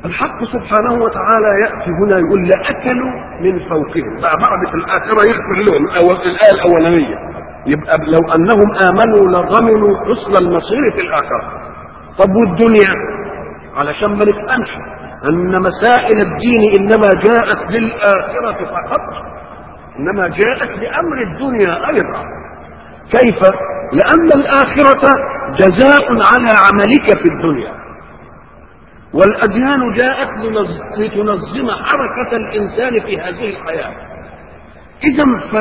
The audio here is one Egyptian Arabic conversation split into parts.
الحق سبحانه وتعالى يأتي هنا يقول لأكلوا من فوقهم بقى بعد في الآخرة يغفر لهم أو الآية الأولانية يبقى لو أنهم آمنوا لضمنوا حسن المصير في الآخرة طب والدنيا علشان ما نفهمش أن مسائل الدين إنما جاءت للآخرة فقط إنما جاءت لأمر الدنيا أيضا كيف؟ لأن الآخرة جزاء على عملك في الدنيا والأديان جاءت لتنظم حركة الإنسان في هذه الحياة إذا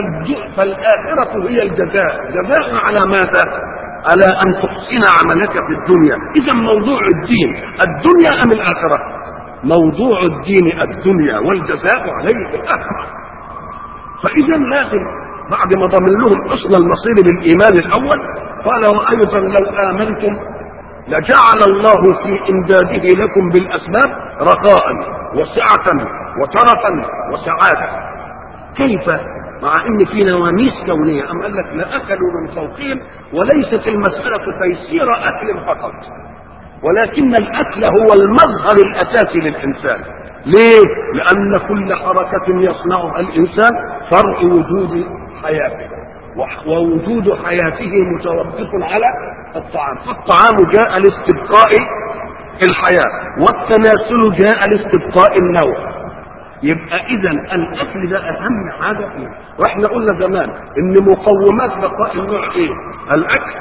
فالآخرة هي الجزاء جزاء على ماذا؟ على أن تحسن عملك في الدنيا إذا موضوع الدين الدنيا أم الآخرة موضوع الدين الدنيا والجزاء عليه في الآخرة فإذا لازم بعد ما ضمن لهم حسن المصير بالإيمان الأول قال وأيضا لو آمنتم لجعل الله في إمداده لكم بالأسباب رخاء وسعة وترفا وسعادة كيف مع ان في نواميس كونيه ام قال لك لاكلوا من فوقهم وليست المساله تيسير اكل فقط ولكن الاكل هو المظهر الاساسي للانسان ليه لان كل حركه يصنعها الانسان فرع وجود حياته ووجود حياته متوقف على الطعام فالطعام جاء لاستبقاء الحياه والتناسل جاء لاستبقاء النوع يبقى اذا الاكل ده اهم حاجه فيه واحنا قلنا زمان ان مقومات بقاء النوع ايه الاكل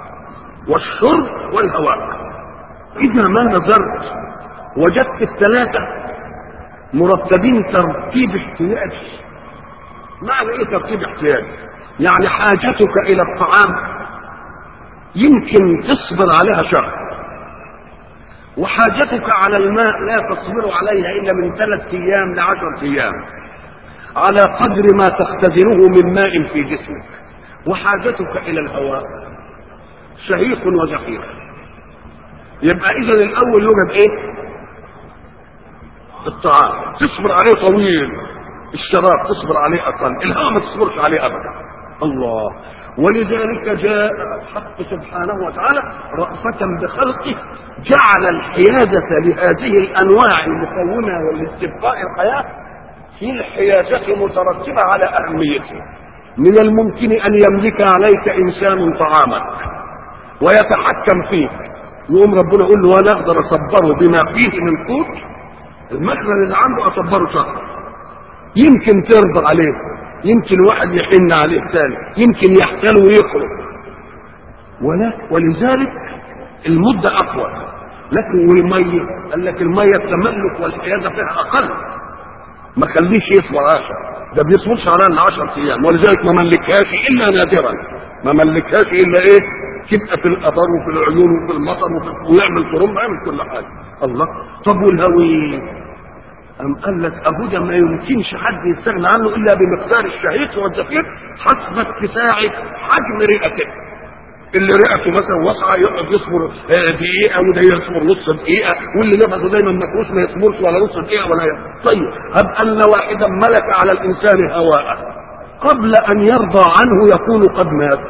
والشرب والهواء اذا ما نظرت وجدت الثلاثه مرتبين ترتيب احتياجي معنى ايه ترتيب احتياجي يعني حاجتك الى الطعام يمكن تصبر عليها شهر وحاجتك على الماء لا تصبر عليها الا من ثلاث ايام لعشرة ايام على قدر ما تختزنه من ماء في جسمك وحاجتك الى الهواء شهيق وزفير يبقى اذا الاول يوجد ايه الطعام تصبر عليه طويل الشراب تصبر عليه اقل الهواء ما تصبرش عليه ابدا الله ولذلك جاء الحق سبحانه وتعالى رأفة بخلقه جعل الحيازة لهذه الأنواع المكونة والاستبقاء الحياة في الحيازة مترتبة على أهميتها من الممكن أن يملك عليك إنسان طعامك ويتحكم فيك يقوم ربنا يقول له ولا أقدر أصبره بما فيه من قوت المخزن اللي عنده أصبره شهر يمكن ترضى عليه يمكن واحد يحن عليه ثاني يمكن يحتال ويخرج ولا ولذلك المدة أطول لكن والمية قال لك المية التملك والحيازة فيها أقل ما خليش يصبر عشر ده بيصبرش على إلا 10 أيام ولذلك ما ملكهاش إلا نادرا ما ملكهاش إلا إيه تبقى في الأثر وفي العيون وفي المطر وفي ويعمل ترم يعمل كل حاجة الله طب والهوي أم قال لك أبو ده ما يمكنش حد يستغنى عنه إلا بمقدار الشهيق والزفير حسب اتساع حجم رئته اللي رئته مثلا واسعة يقعد يصبر دقيقة وده يصبر نص دقيقة واللي نفسه دايما مكروس ما يصبرش ولا نص دقيقة ولا يصبر. طيب هب أن واحدا ملك على الإنسان هواء قبل أن يرضى عنه يكون قد مات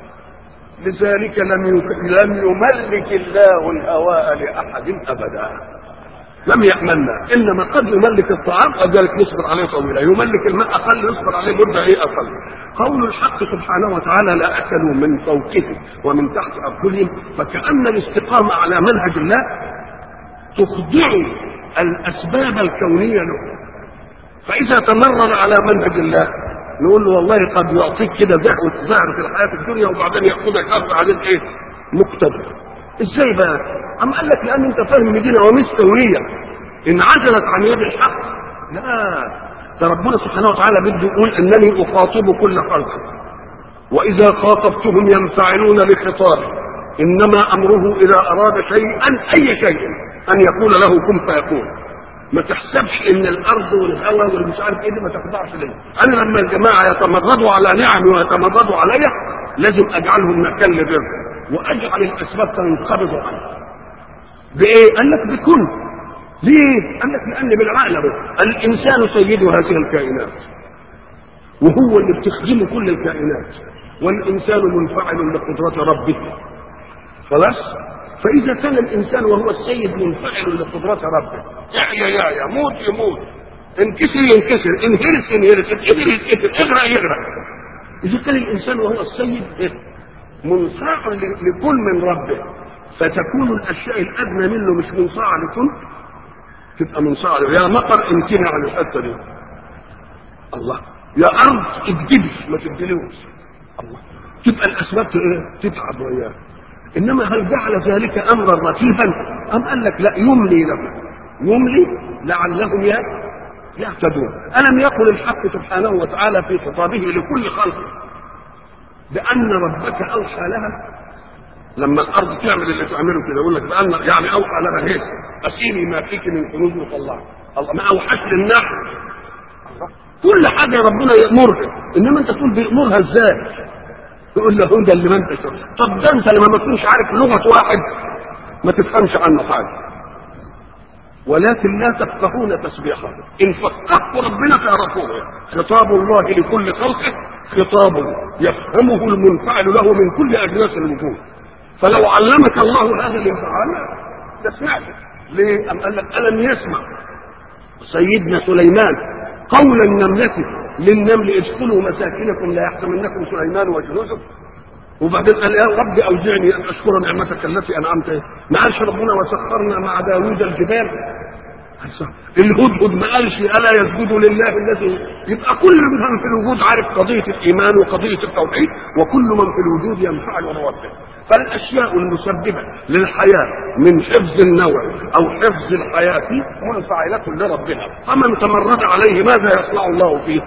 لذلك لم لم يملك الله الهواء لأحد أبدا لم يأمننا إنما قد يملك الطعام وذلك يصبر عليه طويلا يملك الماء أقل يصبر عليه مدة إيه أقل قول الحق سبحانه وتعالى لا أكلوا من فوقهم ومن تحت أرجلهم فكأن الاستقامة على منهج الله تخضع الأسباب الكونية له فإذا تمرن على منهج الله نقول له والله قد يعطيك كده زهوة زهر في الحياة الدنيا وبعدين يأخذك أرض عليه إيه مقتدر ازاي بقى اما قال لك لان انت فاهم ان دي نواميس كونيه ان عجلت عن يد الحق لا ده ربنا سبحانه وتعالى بده يقول انني اخاطب كل خلق واذا خاطبتهم ينفعلون بخطابي انما امره اذا اراد شيئا اي شيء ان يقول له كن فيكون ما تحسبش ان الارض والهواء والمش عارف ايه دي ما تخضعش ليه انا لما الجماعه يتمردوا على نعمي ويتمردوا عليا لازم اجعلهم مكان لبرهم واجعل الاسباب تنقبض عنه بايه قال لك بكل ليه قال لك لان بالعقل الانسان سيد هذه الكائنات وهو اللي بتخدمه كل الكائنات والانسان منفعل لقدره ربه خلاص فإذا كان الإنسان وهو السيد منفعل لقدرات ربه يحيى يا يموت يموت انكسر ينكسر انهرس ينهرس اتقدر يتقدر اغرق يغرق إذا كان الإنسان وهو السيد منصاع لكل من ربه فتكون الأشياء الأدنى منه مش منصاعة لكل تبقى منصاعة يا مطر امتنع عن الحتة دي الله يا أرض اكدبي ما تبدلوش الله تبقى الأسباب تتعب وياه انما هل جعل ذلك امرا رتيبا ام قال لك لا يملي لهم يملي لعلهم يهتدون الم يقل الحق سبحانه وتعالى في خطابه لكل خلق بان ربك اوحى لها لما الارض تعمل اللي تعمله كده يقول لك بان يعني اوحى لها هيك اسيني ما فيك من كنوز وطلعها الله ما اوحاش للنحل كل حاجه ربنا يامرها انما انت تقول بيامرها ازاي تقول له ده اللي ما انت شايف طب ده انت لما ما تكونش عارف لغه واحد ما تفهمش عنه حاجه ولكن لا تفقهون تسبيحه ان فقهتوا ربنا تعرفوه خطاب الله لكل خلقه خطاب يفهمه المنفعل له من كل اجناس الوجود فلو علمك الله هذا الانفعال لسمعته ليه؟ أم قال لك الم يسمع سيدنا سليمان قول النملة للنمل ادخلوا مساكنكم لا يحطمنكم سليمان وجنوده وبعدين قال يا رب اوزعني ان اشكر نعمتك التي انعمت ما قالش ربنا وسخرنا مع داوود الجبال الهدهد ما قالش الا يسجد لله الذي يبقى كل من في الوجود عارف قضيه الايمان وقضيه التوحيد وكل من في الوجود ينفعل ربه فالاشياء المسببه للحياه من حفظ النوع او حفظ الحياه منفعله لربها فمن تمرد عليه ماذا يصنع الله فيه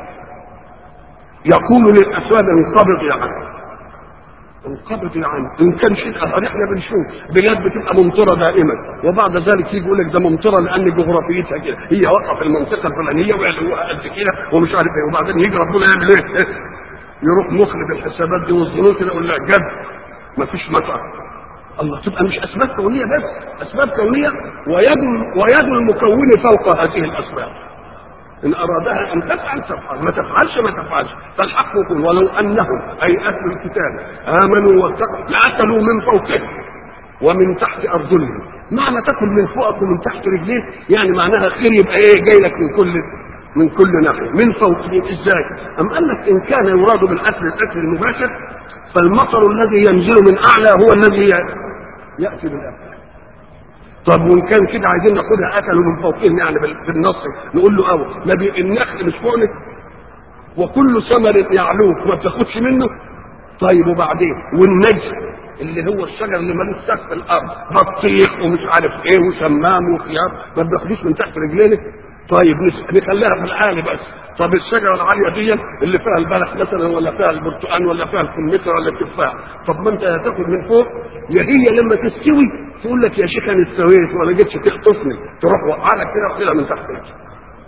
يقول للاسباب انقبض عنه انقبض عنه ان كان شيء اخر احنا بنشوف بلاد بتبقى ممطره دائما وبعد ذلك يجي يقول لك ده ممطره لان جغرافيتها كده هي واقفه في المنطقه الفلانيه ويعلوها قد كده ومش عارف ايه وبعدين يجي ربنا يعمل ايه؟ يروح مخلب الحسابات دي والظروف كده يقول لا جد مفيش مطر الله تبقى مش اسباب كونيه بس اسباب كونيه ويد ويد المكون فوق هذه الاسباب ان ارادها ان تفعل تفعل ما تفعلش ما تفعلش فالحق يقول ولو انهم اي اهل الكتاب امنوا واتقوا لاكلوا من فوقهم ومن تحت ارجلهم معنى تاكل من فوقك ومن تحت رجليك يعني معناها خير يبقى ايه جاي لك من كل من كل ناحيه من فوقهم ازاي ام قال لك ان كان يراد بالاكل الاكل المباشر فالمطر الذي ينزل من اعلى هو الذي ياتي بالاكل طب وان كان كده عايزين ناخدها اكلوا من فوقهم يعني بالنص نقول له اه ما بي النخل مش فوقك وكل ثمر يعلوك ما بتاخدش منه طيب وبعدين والنجم اللي هو الشجر اللي ملوش سقف الارض بطيخ ومش عارف ايه وشمام وخيار ما بياخدوش من تحت رجلينك طيب نخليها في العالي بس طب الشجره العاليه دي اللي فيها البلح مثلا ولا فيها البرتقال ولا فيها الكمثرى ولا التفاح طب ما انت هتاخد من فوق يا هي لما تستوي تقول لك يا شيخ انا استويت ولا جيتش تخطفني تروح وقع لك كده وخدها من تحت رجلك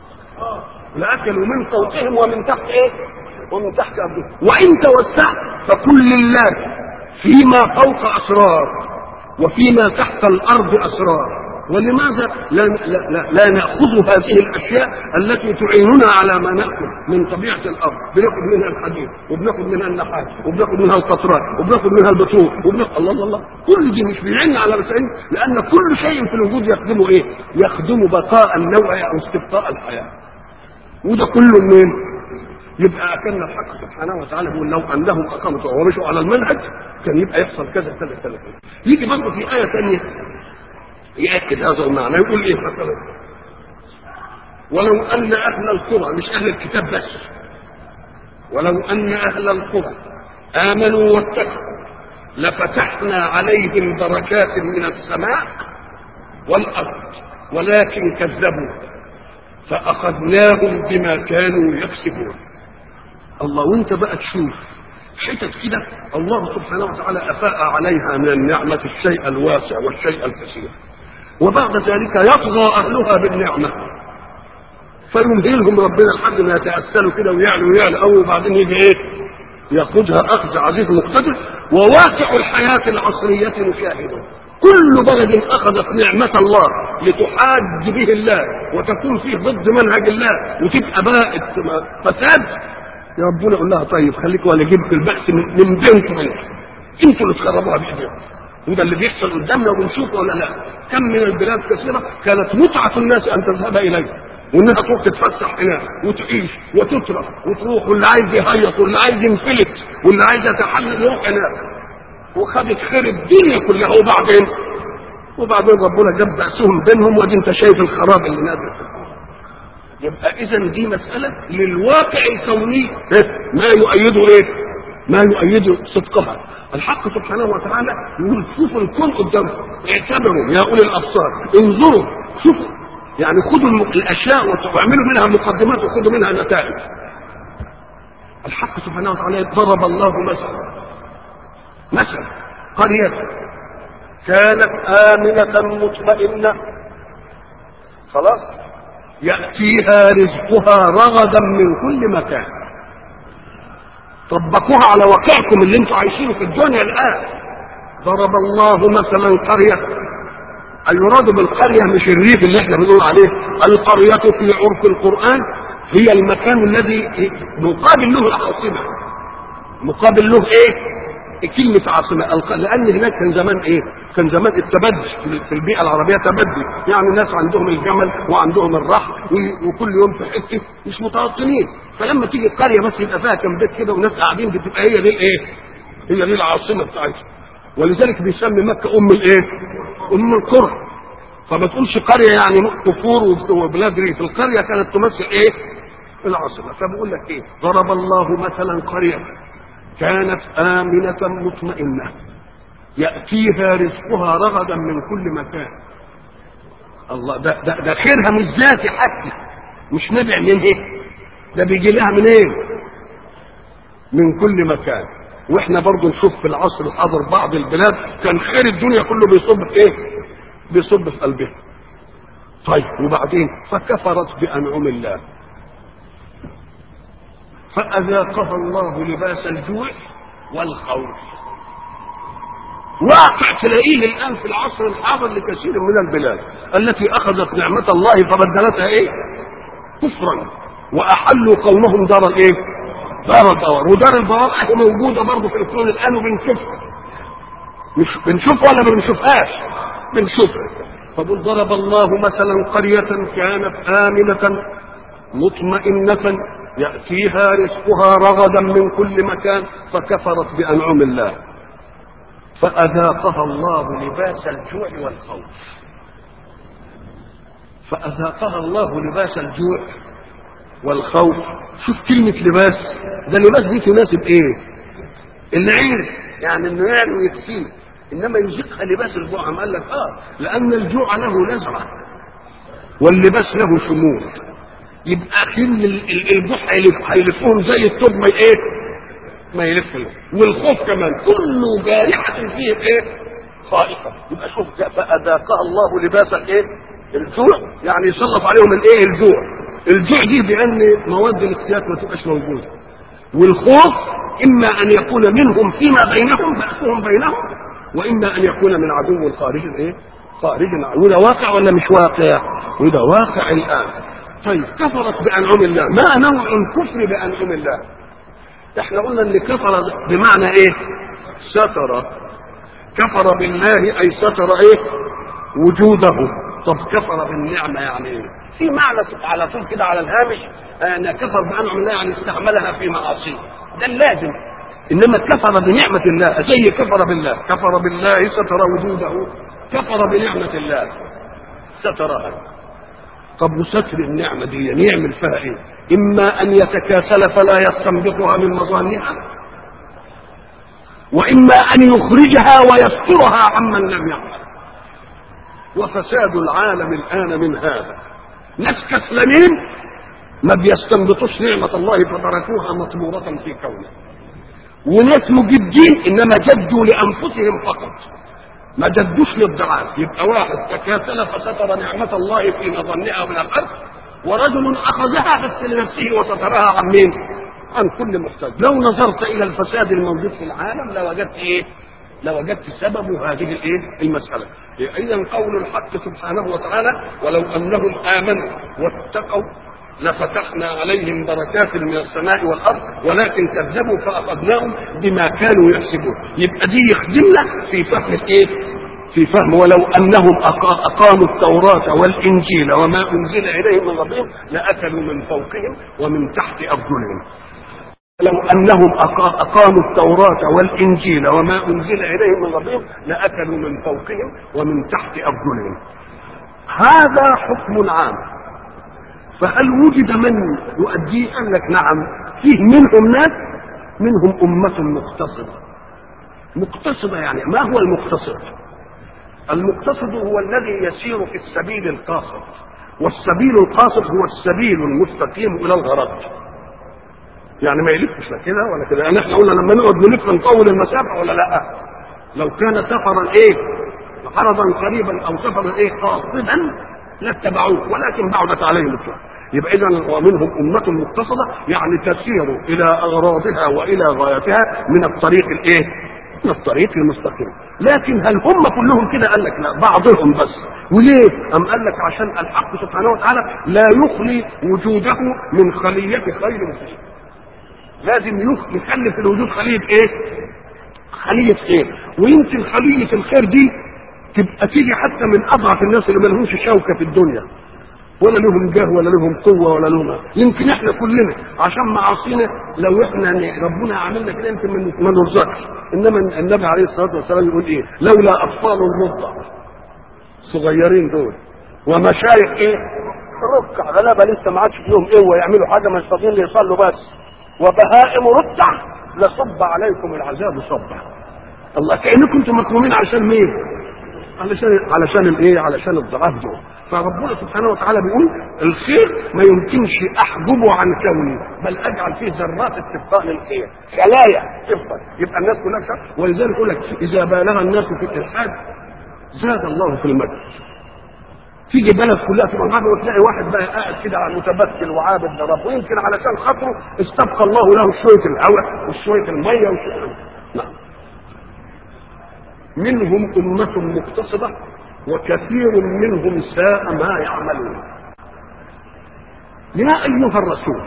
لاكلوا من فوقهم ومن تحت ايه؟ ومن تحت ارضهم وان توسعت فكل لله فيما فوق اسرار وفيما تحت الارض اسرار ولماذا لا, لا, لا, لا ناخذ هذه الاشياء التي تعيننا على ما ناكل من طبيعه الارض بناخذ منها الحديد وبناخذ منها النحاس وبناخذ منها القطرات وبناخذ منها البترول وبناخذ الله الله الله كل دي مش بيعين على مسائل لان كل شيء في الوجود يخدم ايه؟ يخدم بقاء النوع او استبقاء الحياه وده كله منين؟ يبقى كان الحق سبحانه وتعالى يقول لو انهم اقاموا ومشوا على المنهج كان يبقى يحصل كذا كذا كذا يجي برضه في ايه ثانيه يأكد هذا المعنى يقول ايه مثلا ولو ان اهل القرى مش اهل الكتاب بس ولو ان اهل القرى امنوا واتقوا لفتحنا عليهم بركات من السماء والارض ولكن كذبوا فاخذناهم بما كانوا يكسبون الله وانت بقى تشوف حتت كده الله سبحانه وتعالى افاء عليها من النعمه الشيء الواسع والشيء الكثير وبعد ذلك يطغى اهلها بالنعمه فيمهلهم ربنا لحد ما يتأسلوا كده ويعلوا ويعلوا قوي وبعدين يجي ايه؟ ياخذها اخذ عزيز مقتدر وواقع الحياه العصريه نشاهده كل بلد اخذت نعمه الله لتحاج به الله وتكون فيه ضد منهج الله وتبقى بقى فساد يا ربنا يقول لها طيب خليك وانا اجيب البأس من بينكم انتوا اللي تخربوها بايديكم وده اللي بيحصل قدامنا وبنشوفه ولا لا كم من البلاد كثيره كانت متعه الناس ان تذهب اليه وانها تروح تتفسح هناك وتعيش وتترك وتروح واللي عايز يهيص واللي عايز ينفلت واللي عايز يتحلل يروح هناك وخدت خير الدنيا كلها وبعدين وبعدين ربنا جاب بأسهم بينهم وادي انت شايف الخراب اللي نازل في الأرض. يبقى اذا دي مسألة للواقع الكوني ما يؤيده ايه؟ ما يؤيد صدقها الحق سبحانه وتعالى يقول شوفوا الكون قدامكم اعتبروا يا اولي الابصار انظروا شوفوا يعني خذوا الم- الاشياء واعملوا منها مقدمات وخذوا منها نتائج الحق سبحانه وتعالى ضرب الله مثلا مثلا قرية كانت آمنة مطمئنة خلاص يأتيها رزقها رغدا من كل مكان طبقوها على واقعكم اللي انتم عايشينه في الدنيا الآن ضرب الله مثلا قرية المراد بالقرية مش الريف اللي احنا بنقول عليه القرية في عرف القرآن هي المكان الذي مقابل له العاصمة مقابل له ايه كلمة عاصمة الق- لأن هناك كان زمان إيه؟ كان زمان التبدي في- في البيئة العربية تبدي، يعني الناس عندهم الجمل وعندهم الرحل و- وكل يوم في حتة مش متوطنين، فلما تيجي قرية بس يبقى فيها كم بيت كده وناس قاعدين بتبقى هي دي الإيه؟ هي دي العاصمة بتاعتهم. ولذلك بيسمي مكة أم الإيه؟ أم القرى. فما تقولش قرية يعني كفور وب- وبلاد ريف، القرية كانت تمثل إيه؟ العاصمة، فبقول لك إيه؟ ضرب الله مثلا قرية كانت آمنة مطمئنة يأتيها رزقها رغدا من كل مكان الله ده ده, ده خيرها مش ذاتي حتى مش نبع من ايه ده بيجي لها من ايه من كل مكان واحنا برضو نشوف في العصر الحاضر بعض البلاد كان خير الدنيا كله بيصب في ايه بيصب في قلبها طيب وبعدين فكفرت بأنعم الله فأذاقها الله لباس الجوع والخوف واقع تلاقيه الآن في العصر الحاضر لكثير من البلاد التي أخذت نعمة الله فبدلتها إيه؟ كفرا وأحلوا قومهم دار الإيه؟ دار البوار ودار البوار أهي موجودة برضه في الكون الآن وبنشوفها مش بنشوفها ولا ما بنشوفهاش؟ بنشوفها فقل ضرب الله مثلا قرية كانت آمنة مطمئنة يأتيها رزقها رغدا من كل مكان فكفرت بأنعم الله فأذاقها الله لباس الجوع والخوف فأذاقها الله لباس الجوع والخوف شوف كلمة لباس ده اللباس دي تناسب ايه العير يعني انه يعني ويكفيه انما يذيقها لباس الجوع قال لك اه لان الجوع له نزعه واللباس له شمول يبقى كل ال- ال- الجوع هيلف- هيلفهم زي الثوب ما ايه ما يلف له والخوف كمان كل جارحة فيه ايه خائفة يبقى شوف جاء فأذاقها الله لباس الايه الجوع يعني يسلط عليهم الايه الجوع الجوع دي بأن مواد الاكتيات ما تبقاش موجودة والخوف إما أن يكون منهم فيما بينهم بأسهم بينهم وإما أن يكون من عدو خارج ايه خارج وده واقع ولا مش واقع وده واقع الآن طيب كفرت بأنعم الله ما نوع الكفر بأنعم الله احنا قلنا ان كفر بمعنى ايه ستر كفر بالله اي ستر ايه وجوده طب كفر بالنعمة يعني ايه في معنى على طول كده على الهامش ان كفر بانعم الله يعني استعملها في معاصيه ده اللازم انما كفر بنعمة الله زي كفر بالله كفر بالله ستر وجوده كفر بنعمة الله سترها طب وستر النعمة دي يعمل فيها ايه اما ان يتكاسل فلا يستنبطها من مظانها واما ان يخرجها ويسترها عمن لم يعمل وفساد العالم الان من هذا ناس كسلانين ما بيستنبطوش نعمة الله فتركوها مطمورة في كونه وناس مجدين انما جدوا لانفسهم فقط ما جدوش للضعاف يبقى واحد تكاسل فستر نعمة الله في مظنها من الأرض ورجل أخذها بس لنفسه وسترها عن مين؟ عن كل محتاج لو نظرت إلى الفساد الموجود في العالم لوجدت إيه؟ لوجدت سبب هذه الإيه؟ المسألة إذا قول الحق سبحانه وتعالى ولو أنهم آمنوا واتقوا لفتحنا عليهم بركات من السماء والارض ولكن كذبوا فاخذناهم بما كانوا يكسبون يبقى دي يخدمنا في فهم ايه في فهم ولو انهم أقا- اقاموا التوراه والانجيل وما انزل اليهم من ربهم لاكلوا من فوقهم ومن تحت ارجلهم لو انهم أقا- اقاموا التوراه والانجيل وما انزل اليهم من ربهم لاكلوا من فوقهم ومن تحت ارجلهم هذا حكم عام فهل وجد من يؤديه قال لك نعم فيه منهم ناس منهم أمة مقتصدة مقتصدة يعني ما هو المقتصد المقتصد هو الذي يسير في السبيل القاصد والسبيل القاصد هو السبيل المستقيم إلى الغرض يعني ما يلفش لا كده ولا كده يعني احنا قلنا لما نقعد نلف نطول المسافة ولا لا لو كان سفرا ايه عرضا قريبا او سفرا ايه قاصدا لاتبعوه ولكن بعدت عليهم السنة يبقى اذا ومنهم امه مقتصده يعني تسير الى اغراضها والى غايتها من الطريق الايه؟ من الطريق المستقيم لكن هل هم كلهم كده قال لك لا بعضهم بس وليه ام قال لك عشان الحق سبحانه وتعالى لا يخلي وجوده من خليه خير فيه لازم يخ- يخلي في الوجود خليه ايه خليه خير ويمكن خليه الخير دي تبقى تيجي حتى من اضعف الناس اللي ما لهمش شوكه في الدنيا ولا لهم جاه ولا لهم قوه ولا لهم يمكن احنا كلنا عشان معاصينا لو احنا ن- ربنا عملنا كده يمكن ما- ما نرزقش انما النبي عليه الصلاه والسلام يقول ايه لولا اطفال الرضع صغيرين دول ومشايخ ايه ركع غلابه لسه ما عادش فيهم قوه يعملوا حاجه مش فاضيين يصلوا بس وبهائم رتع لصب عليكم العذاب صبا الله كانكم انتم مكرومين عشان مين علشان علشان الايه علشان الضعاف دول فربنا سبحانه وتعالى بيقول الخير ما يمكنش احجبه عن كوني بل اجعل فيه ذرات استبقاء للخير خلايا تفضل يبقى الناس كلها شر ولذلك يقول لك اذا بالغ الناس في الالحاد زاد الله في المجد تيجي بلد كلها تبقى معاه وتلاقي واحد بقى قاعد كده متبتل وعابد لرب ويمكن علشان خاطره استبقى الله له شويه الهواء وشويه الميه وشويه نعم منهم أمة مقتصدة وكثير منهم ساء ما يعملون يا أيها الرسول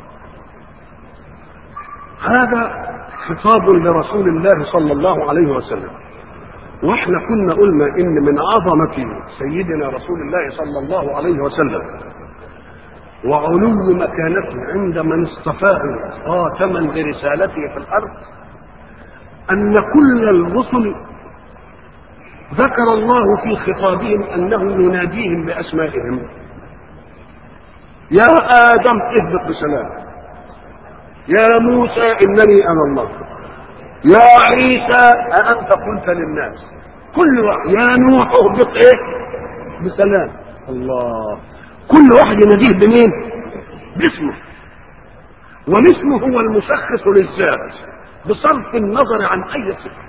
هذا خطاب لرسول الله صلى الله عليه وسلم واحنا كنا قلنا ان من عظمة سيدنا رسول الله صلى الله عليه وسلم وعلو مكانته عند من اصطفاه خاتما لرسالته في الارض ان كل الرسل ذكر الله في خطابهم انه يناديهم باسمائهم يا ادم اهبط بسلام يا موسى انني انا الله يا عيسى أأنت قلت للناس كل واحد يا نوح اهبط ايه بسلام الله كل واحد يناديه بمين باسمه والاسم هو المشخص للذات بصرف النظر عن اي صفه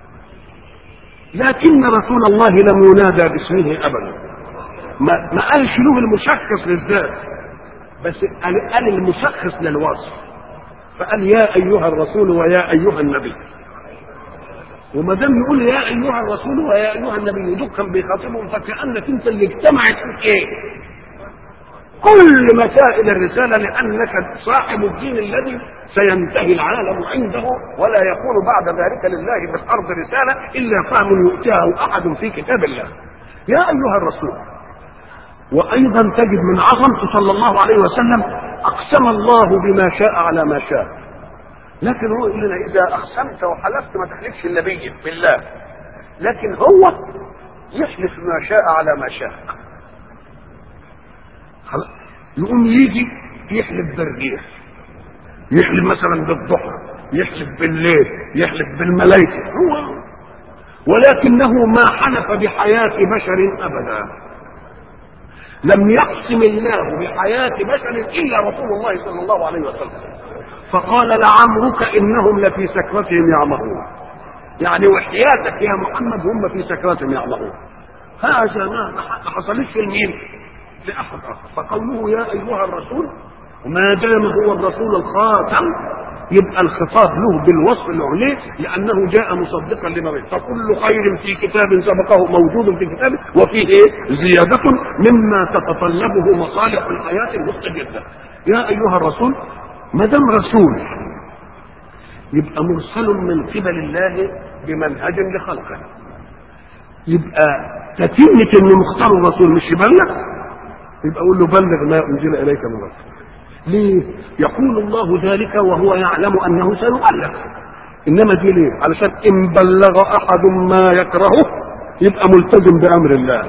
لكن رسول الله لم ينادى باسمه ابدا ما, ما قالش له المشخص للذات بس قال, قال المشخص للوصف فقال يا ايها الرسول ويا ايها النبي وما دام يقول يا ايها الرسول ويا ايها النبي دول كان بيخاطبهم فكانك انت اللي اجتمعت فيك ايه؟ كل مسائل الرساله لانك صاحب الدين الذي سينتهي العالم عنده ولا يكون بعد ذلك لله في الارض رساله الا فهم يؤتيه احد في كتاب الله. يا ايها الرسول وايضا تجد من عظمته صلى الله عليه وسلم اقسم الله بما شاء على ما شاء لكن هو يقول لنا اذا اقسمت وحلفت ما تحلفش النبي بالله لكن هو يحلف ما شاء على ما شاء خلاص. يقوم يجي يحلف بالريح يحلف مثلا بالضحى يحلف بالليل يحلف بالملائكه هو ولكنه ما حلف بحياه بشر ابدا لم يقسم الله بحياة بشر إلا رسول الله صلى الله عليه وسلم فقال لعمرك إنهم لفي سكرتهم يعمهون يعني وحياتك يا محمد هم في سكرتهم يعمهون هذا ما ما حصلش لمين لأحد آخر فقوله يا أيها الرسول ما دام هو الرسول الخاتم يبقى الخطاب له بالوصف اللي عليه لانه جاء مصدقا لما بين فكل خير في كتاب سبقه موجود في كتابه وفيه ايه زياده مما تتطلبه مصالح الحياه المستجده يا ايها الرسول ما دام رسول يبقى مرسل من قبل الله بمنهج لخلقه يبقى تتمة انه مختار الرسول مش يبلغ يبقى اقول له بلغ ما انزل اليك من ربك ليه؟ يقول الله ذلك وهو يعلم انه سيبلغ انما دي ليه؟ علشان ان بلغ احد ما يكرهه يبقى ملتزم بامر الله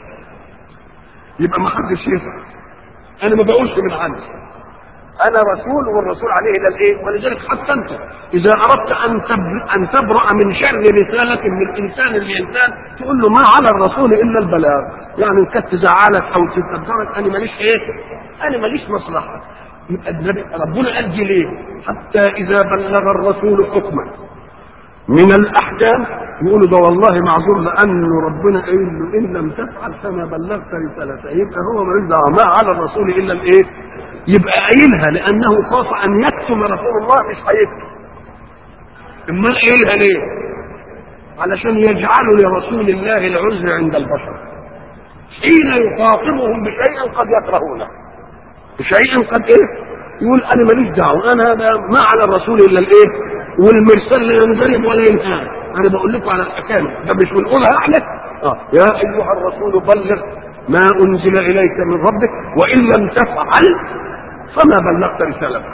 يبقى ما حدش يفهم انا ما بقولش من عندي انا رسول والرسول عليه الى الايه ولذلك حتى انت اذا اردت ان تب... ان تبرا من شر رساله من الانسان لانسان تقول له ما على الرسول الا البلاغ يعني ان كانت تزعلك او تقدرك انا ماليش ايه انا ماليش مصلحه يبقى النبي ربنا قال دي ليه حتى اذا بلغ الرسول حكما من الاحكام يقولوا ده والله معذور لانه ربنا قايل له ان لم تفعل فما بلغت رسالته يبقى هو ملوش دعوه ما على الرسول الا الايه يبقى قايلها لانه خاف ان يكتم رسول الله مش هيكتم امال قايلها ليه علشان يجعلوا لرسول الله العذر عند البشر حين يخاطبهم بشيء قد يكرهونه بشيء قد ايه يقول انا ماليش دعوه انا ما على الرسول الا الايه والمرسال لا ينضرب ولا ينهان انا بقول لكم على الاحكام ده مش بنقولها احنا اه يا ايها الرسول بلغ ما انزل اليك من ربك وان لم تفعل فما بلغت رسالته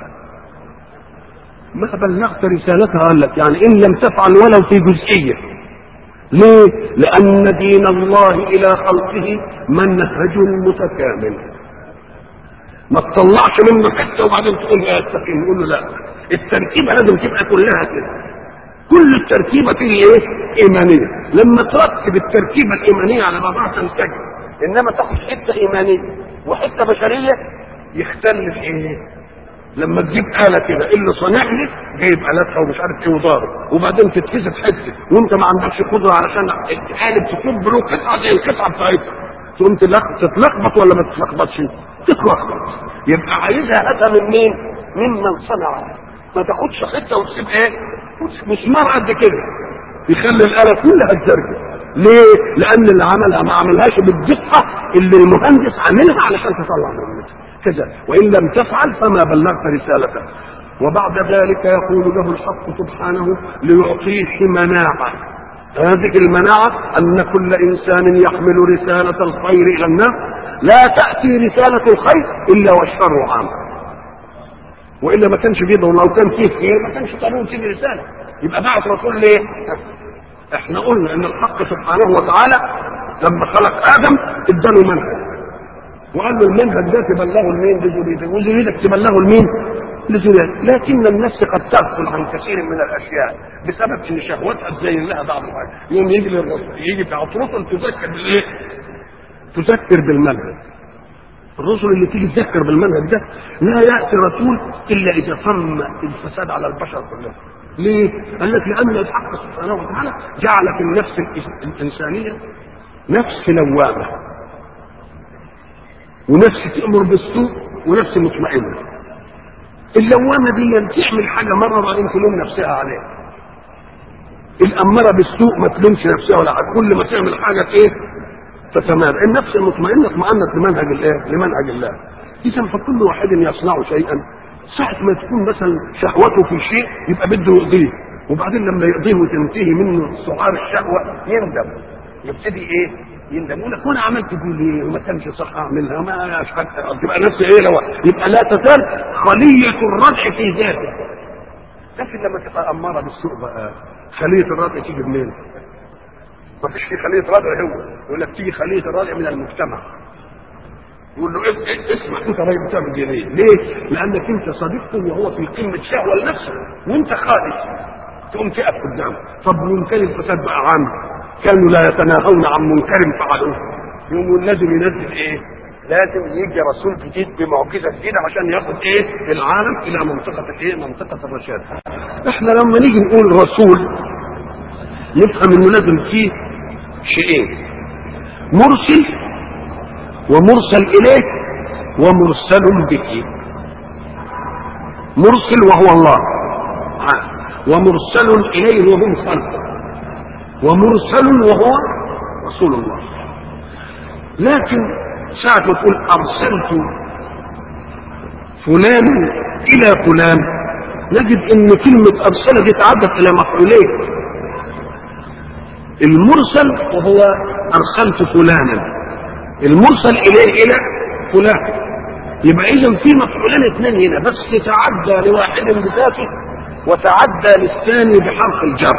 ما بلغت رسالتها قال لك يعني ان لم تفعل ولو في جزئيه ليه لان دين الله الى خلقه منهج متكامل ما تطلعش منه حته وبعدين تقول يا استقيم نقول له لا التركيبه لازم تبقى كلها كده كل التركيبه تيجي ايه ايمانيه لما تركب التركيبه الايمانيه على بعضها تنسجم انما تاخد حته ايمانيه وحته بشريه يختلف ايه لما تجيب آلة كده اللي صانع لك جايب آلاتها ومش عارف ايه وضارب وبعدين تتكسب حتة وانت ما عندكش قدرة علشان الآلة تكب له قطعة زي القطعة بتاعتها تقوم تتلخبط ولا ما تتلخبطش؟ تتلخبط يبقى عايزها هاتها من مين؟ ممن صنعها ما تاخدش حتة وتسيب ايه؟ مسمار قد كده يخلي الآلة كلها تزرجل ليه؟ لأن اللي عملها ما عملهاش بالدقة اللي المهندس عاملها علشان تطلع منها كذا وإن لم تفعل فما بلغت رسالته وبعد ذلك يقول له الحق سبحانه ليعطيه مناعة هذه المناعة أن كل إنسان يحمل رسالة الخير إلى الناس لا تأتي رسالة الخير إلا والشر عام وإلا ما كانش كده ولو كان فيه خير ما كانش قانون تيجي رسالة يبقى بعث رسول ليه؟ احنا قلنا ان الحق سبحانه وتعالى لما خلق ادم اداله منهج وقال له المنهج ده تبلغه لمين لذريتك وذريتك تبلغه لمين لذريتك لكن النفس قد تغفل عن كثير من الاشياء بسبب ان شهوتها تزين لها بعض الحاجات يوم يجي للرسل يجي بتاع الرسل تذكر بالايه؟ تذكر بالمنهج الرسل اللي تيجي تذكر بالمنهج ده لا ياتي رسول الا اذا تم الفساد على البشر كلهم ليه؟ قال لك لان الحق سبحانه وتعالى جعل في النفس الانسانيه نفس لوامه ونفس تأمر بالسوء ونفس مطمئنة اللوامة دي تعمل حاجة مرة بعدين تلوم نفسها عليها الأمارة بالسوء ما تلومش نفسها ولا حاجة كل ما تعمل حاجة ايه تتمادى النفس المطمئنة اطمأنت لمنهج الايه لمنهج الله إذا فكل واحد يصنع شيئا ساعة ما تكون مثلا شهوته في شيء يبقى بده يقضيه وبعدين لما يقضيه وتنتهي منه سعار الشهوة يندم يبتدي ايه يندم يقول لك وانا عملت دي ليه وما كانش صح اعملها ما اشحت تبقى نفسي ايه لو يبقى لا تزال خليه الردع في ذاته لكن لما تبقى اماره بالسوء بقى خليه الردع تيجي منين؟ ما فيش في خليه ردع هو يقول لك تيجي خليه الردع من المجتمع يقول له إيه إيه اسمع انت راجل بتعمل دي ليه؟ ليه؟ لانك انت صديقته وهو في قمه شهوه لنفسه وانت خارج تقوم تقف قدامه طب وان كان الفساد بقى عام كانوا لا يتناهون عن منكر فعلوه يقوم لازم ينزل ايه لازم يجي رسول جديد بمعجزه جديده عشان ياخد ايه العالم الى منطقه الايه منطقه الرشاد احنا لما نيجي نقول رسول نفهم انه لازم فيه شيئين مرسل ومرسل اليه ومرسل به مرسل وهو الله ها. ومرسل اليه وهم خلقه ومرسل وهو رسول الله لكن ساعة ما تقول أرسلت فلان إلى فلان نجد أن كلمة أرسل دي تعدت إلى مفعولين المرسل وهو أرسلت فلانا المرسل إليه إلى فلان يبقى إذا في مفعولين اثنين هنا بس تعدى لواحد بذاته وتعدى للثاني بحرف الجر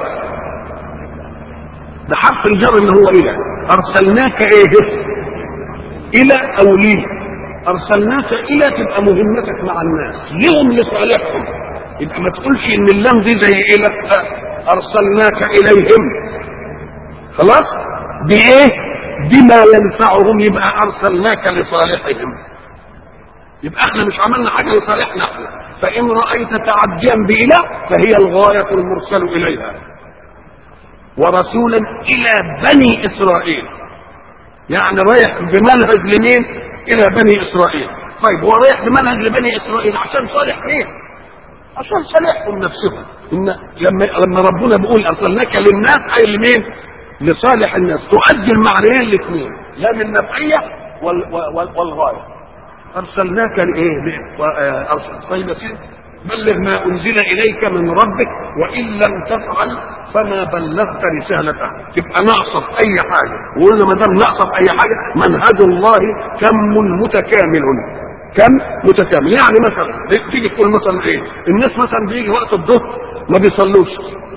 بحرف الجر اللي هو إلى أرسلناك إيه إلى أو لي أرسلناك إلى تبقى مهمتك مع الناس لهم لصالحهم يبقى ما تقولش إن اللام دي زي إلى أرسلناك إليهم خلاص بإيه بما ينفعهم يبقى أرسلناك لصالحهم يبقى احنا مش عملنا حاجة لصالحنا احنا فإن رأيت تعديا بإلى فهي الغاية المرسل إليها ورسولا إلى بني إسرائيل يعني رايح بمنهج لمين الى بني اسرائيل طيب هو رايح بمنهج لبني اسرائيل عشان صالح مين عشان صالحهم نفسهم ان لما لما ربنا بيقول ارسلناك للناس اي لمين لصالح الناس تؤدي المعنيين الاثنين لا من نفعيه وال وال والغايه ارسلناك لايه ارسل طيب يا سيدي بلغ ما انزل اليك من ربك وان لم تفعل فما بلغت رسالته تبقى ناقصه في اي حاجه وقلنا ما دام ناقصه في اي حاجه منهج الله كم متكامل كم متكامل يعني مثلا تيجي تقول مثلا ايه الناس مثلا بيجي وقت الظهر ما بيصلوش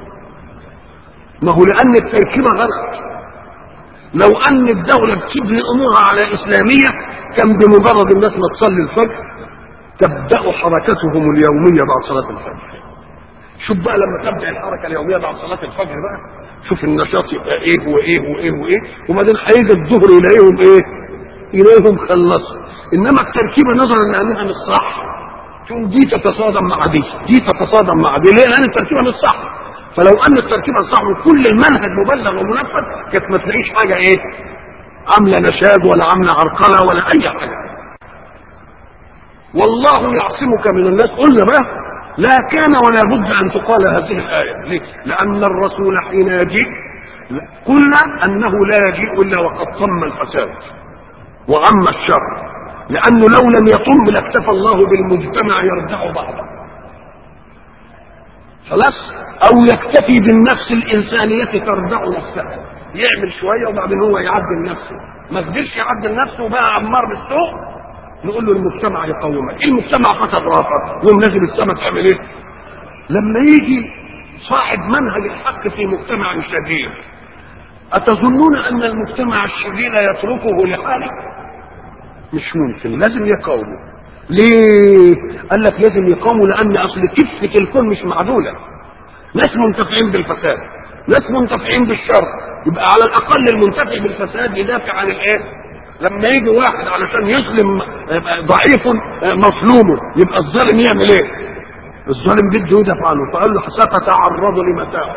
ما هو لان التركيبه غلط لو ان الدوله بتبني امورها على اسلاميه كان بمجرد الناس ما تصلي الفجر تبدا حركتهم اليوميه بعد صلاه الفجر شوف بقى لما تبدا الحركه اليوميه بعد صلاه الفجر بقى شوف النشاط يبقى ايه وايه وايه وايه وبعدين هيجي الظهر يلاقيهم ايه؟ يلاقيهم خلصوا انما التركيبه نظرا لانها مش صح تقوم دي تتصادم مع دي دي تتصادم مع دي ليه؟ لان التركيبه مش صح فلو ان التركيبه صح وكل المنهج مبلغ ومنفذ كانت ما تلاقيش حاجه ايه؟ عامله نشاد ولا عامله عرقله ولا اي حاجه والله يعصمك من الناس قلنا بقى لا كان ولا بد ان تقال هذه الايه ليه؟ لان الرسول حين يجيء قلنا انه لا يجيء الا وقد طم الفساد وعم الشر لانه لو لم يطم لاكتفى الله بالمجتمع يرجع بعضه خلاص او يكتفي بالنفس الانسانيه ترجع نفسها يعمل شويه وبعدين هو يعدل نفسه ما قدرش يعدل نفسه وبقى عمار بالسوء نقول له المجتمع يقومك المجتمع فسد رافض يوم نازل السماء تعمل ايه لما يجي صاحب منهج الحق في مجتمع شرير أتظنون أن المجتمع الشرير يتركه لحاله؟ مش ممكن لازم يقاومه ليه؟ قال لك لازم يقاومه لأن أصل كفة الكون مش معدولة ناس منتفعين بالفساد ناس منتفعين بالشر يبقى على الأقل المنتفع بالفساد يدافع عن الإيه؟ لما يجي واحد علشان يظلم ضعيف مظلومه يبقى الظالم يعمل ايه؟ الظالم بده يدافع عنه فقال له ستتعرض لمتاعب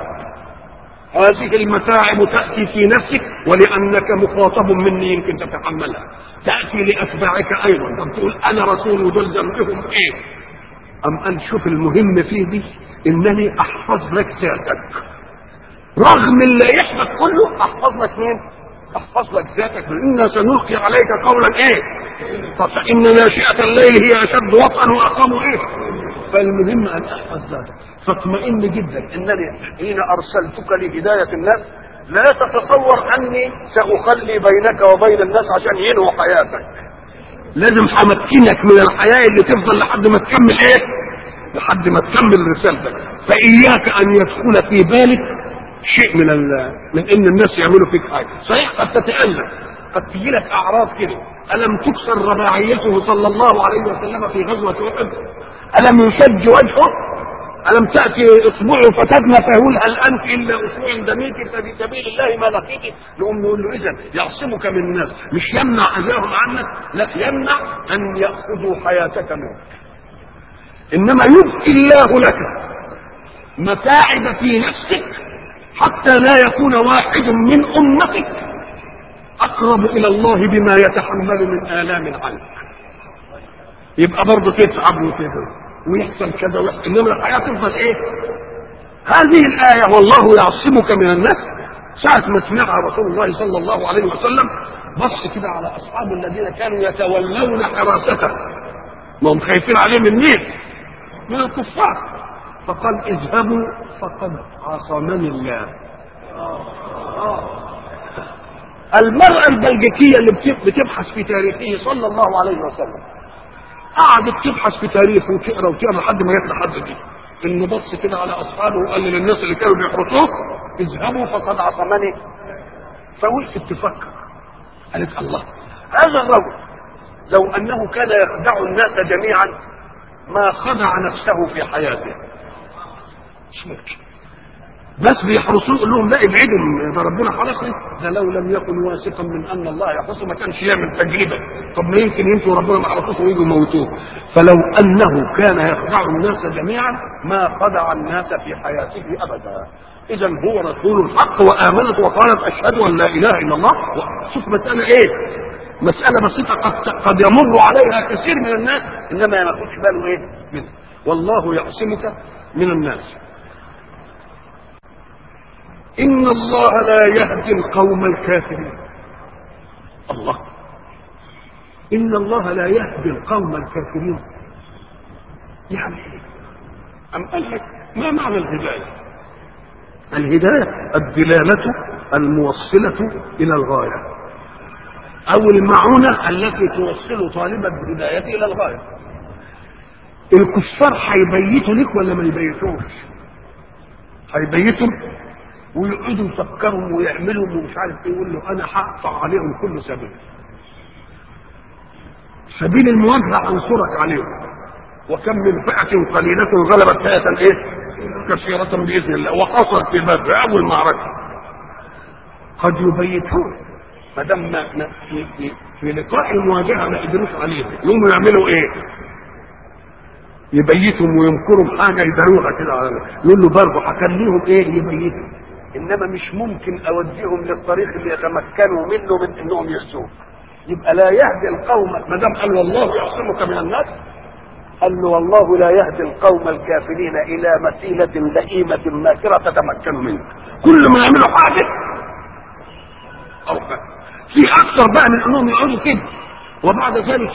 هذه المتاعب تأتي في نفسك ولأنك مخاطب مني يمكن تتحملها تأتي لأتباعك أيضا طب تقول أنا رسول ودول ذنبهم إيه أم قال شوف المهم فيه دي إنني أحفظ لك ذاتك رغم اللي يحفظ كله أحفظ لك مين احفظ لك ذاتك إنا سنلقي عليك قولا ايه فإن ناشئة الليل هي أشد وطئا وأقام ايه فالمهم أن أحفظ ذاتك فاطمئن جدا إنني حين أرسلتك لهداية الناس لا تتصور أني سأخلي بينك وبين الناس عشان ينهوا حياتك لازم همكنك من الحياة اللي تفضل لحد ما تكمل ايه لحد ما تكمل رسالتك فإياك أن يدخل في بالك شيء من من ان الناس يعملوا فيك حاجه صحيح قد تتالم قد تجي لك اعراض كده الم تكسر رباعيته صلى الله عليه وسلم في غزوه احد الم يشج وجهه الم تاتي اصبعه فتدمى فيقول هل انت الا اسبوع دميت ففي سبيل الله ما لقيت نقوم نقول له اذا يعصمك من الناس مش يمنع اذاهم عنك لا يمنع ان ياخذوا حياتك منك انما يبقي الله لك متاعب في نفسك حتى لا يكون واحد من امتك اقرب الى الله بما يتحمل من الام عنك يبقى برضه تتعب وتهرب ويحصل كذا ويحصل انما الحياه تفضل ايه؟ هذه الآية والله يعصمك من الناس ساعة ما سمعها رسول الله صلى الله عليه وسلم بص كده على أصحاب الذين كانوا يتولون حراسته ما هم خايفين عليه من مين؟ من الكفار فقال اذهبوا فقد عصمني الله المرأة البلجيكية اللي بتبحث في تاريخه صلى الله عليه وسلم قعدت تبحث في تاريخه وتقرا وتقرا لحد ما جت لحد دي انه بص كده على اصحابه وقال للناس اللي كانوا بيحرسوه اذهبوا فقد عصمني فوقفت تفكر قالت الله هذا الرجل لو انه كان يخدع الناس جميعا ما خدع نفسه في حياته مش ممكن بس بيحرسوه يقول لهم لا ابعدوا ده ربنا حرسني ده لو لم يكن واثقا من ان الله يحرسه ما كانش يعمل تجربه طب ما يمكن يمكن ربنا ما حرسوش ويجوا يموتوه فلو انه كان يخدع الناس جميعا ما خدع الناس في حياته ابدا اذا هو رسول الحق وامنت وقالت اشهد ان لا اله الا الله شوف مساله ايه مساله بسيطه قد قد يمر عليها كثير من الناس انما ما ياخدش باله ايه منه والله يعصمك من الناس إن الله لا يهدي القوم الكافرين الله إن الله لا يهدي القوم الكافرين يعني إيه؟ أم قال لك ما معنى الهداية الهداية الدلالة الموصلة إلى الغاية أو المعونة التي توصل طالب الهداية إلى الغاية الكفار هيبيتوا لك ولا ما يبيتوش هيبيتوا ويقعدوا يفكروا ويعملوا ومش عارف ايه يقول له انا هقطع عليهم كل سبيل سبيل المواجهه انصرك عليهم وكم من فئه قليله غلبت فئه ايه كثيرة بإذن الله وحصلت في بدر أول معركة قد يبيتون ما دام في, في, في لقاء المواجهة ما قدروش عليهم يقوموا يعملوا إيه؟ يبيتهم ويمكروا حاجة يداروها كده على يقول له برضه هخليهم إيه يبيتوا انما مش ممكن اوديهم للطريق اللي يتمكنوا منه من انهم يحسوه يبقى لا يهدي القوم ما دام قال والله يعصمك من الناس قال له والله لا يهدي القوم الكافرين الى مسيله لئيمه ماكره تتمكن منك كل ما يعملوا حاجه أو في اكثر بقى من انهم يقعدوا كده وبعد ذلك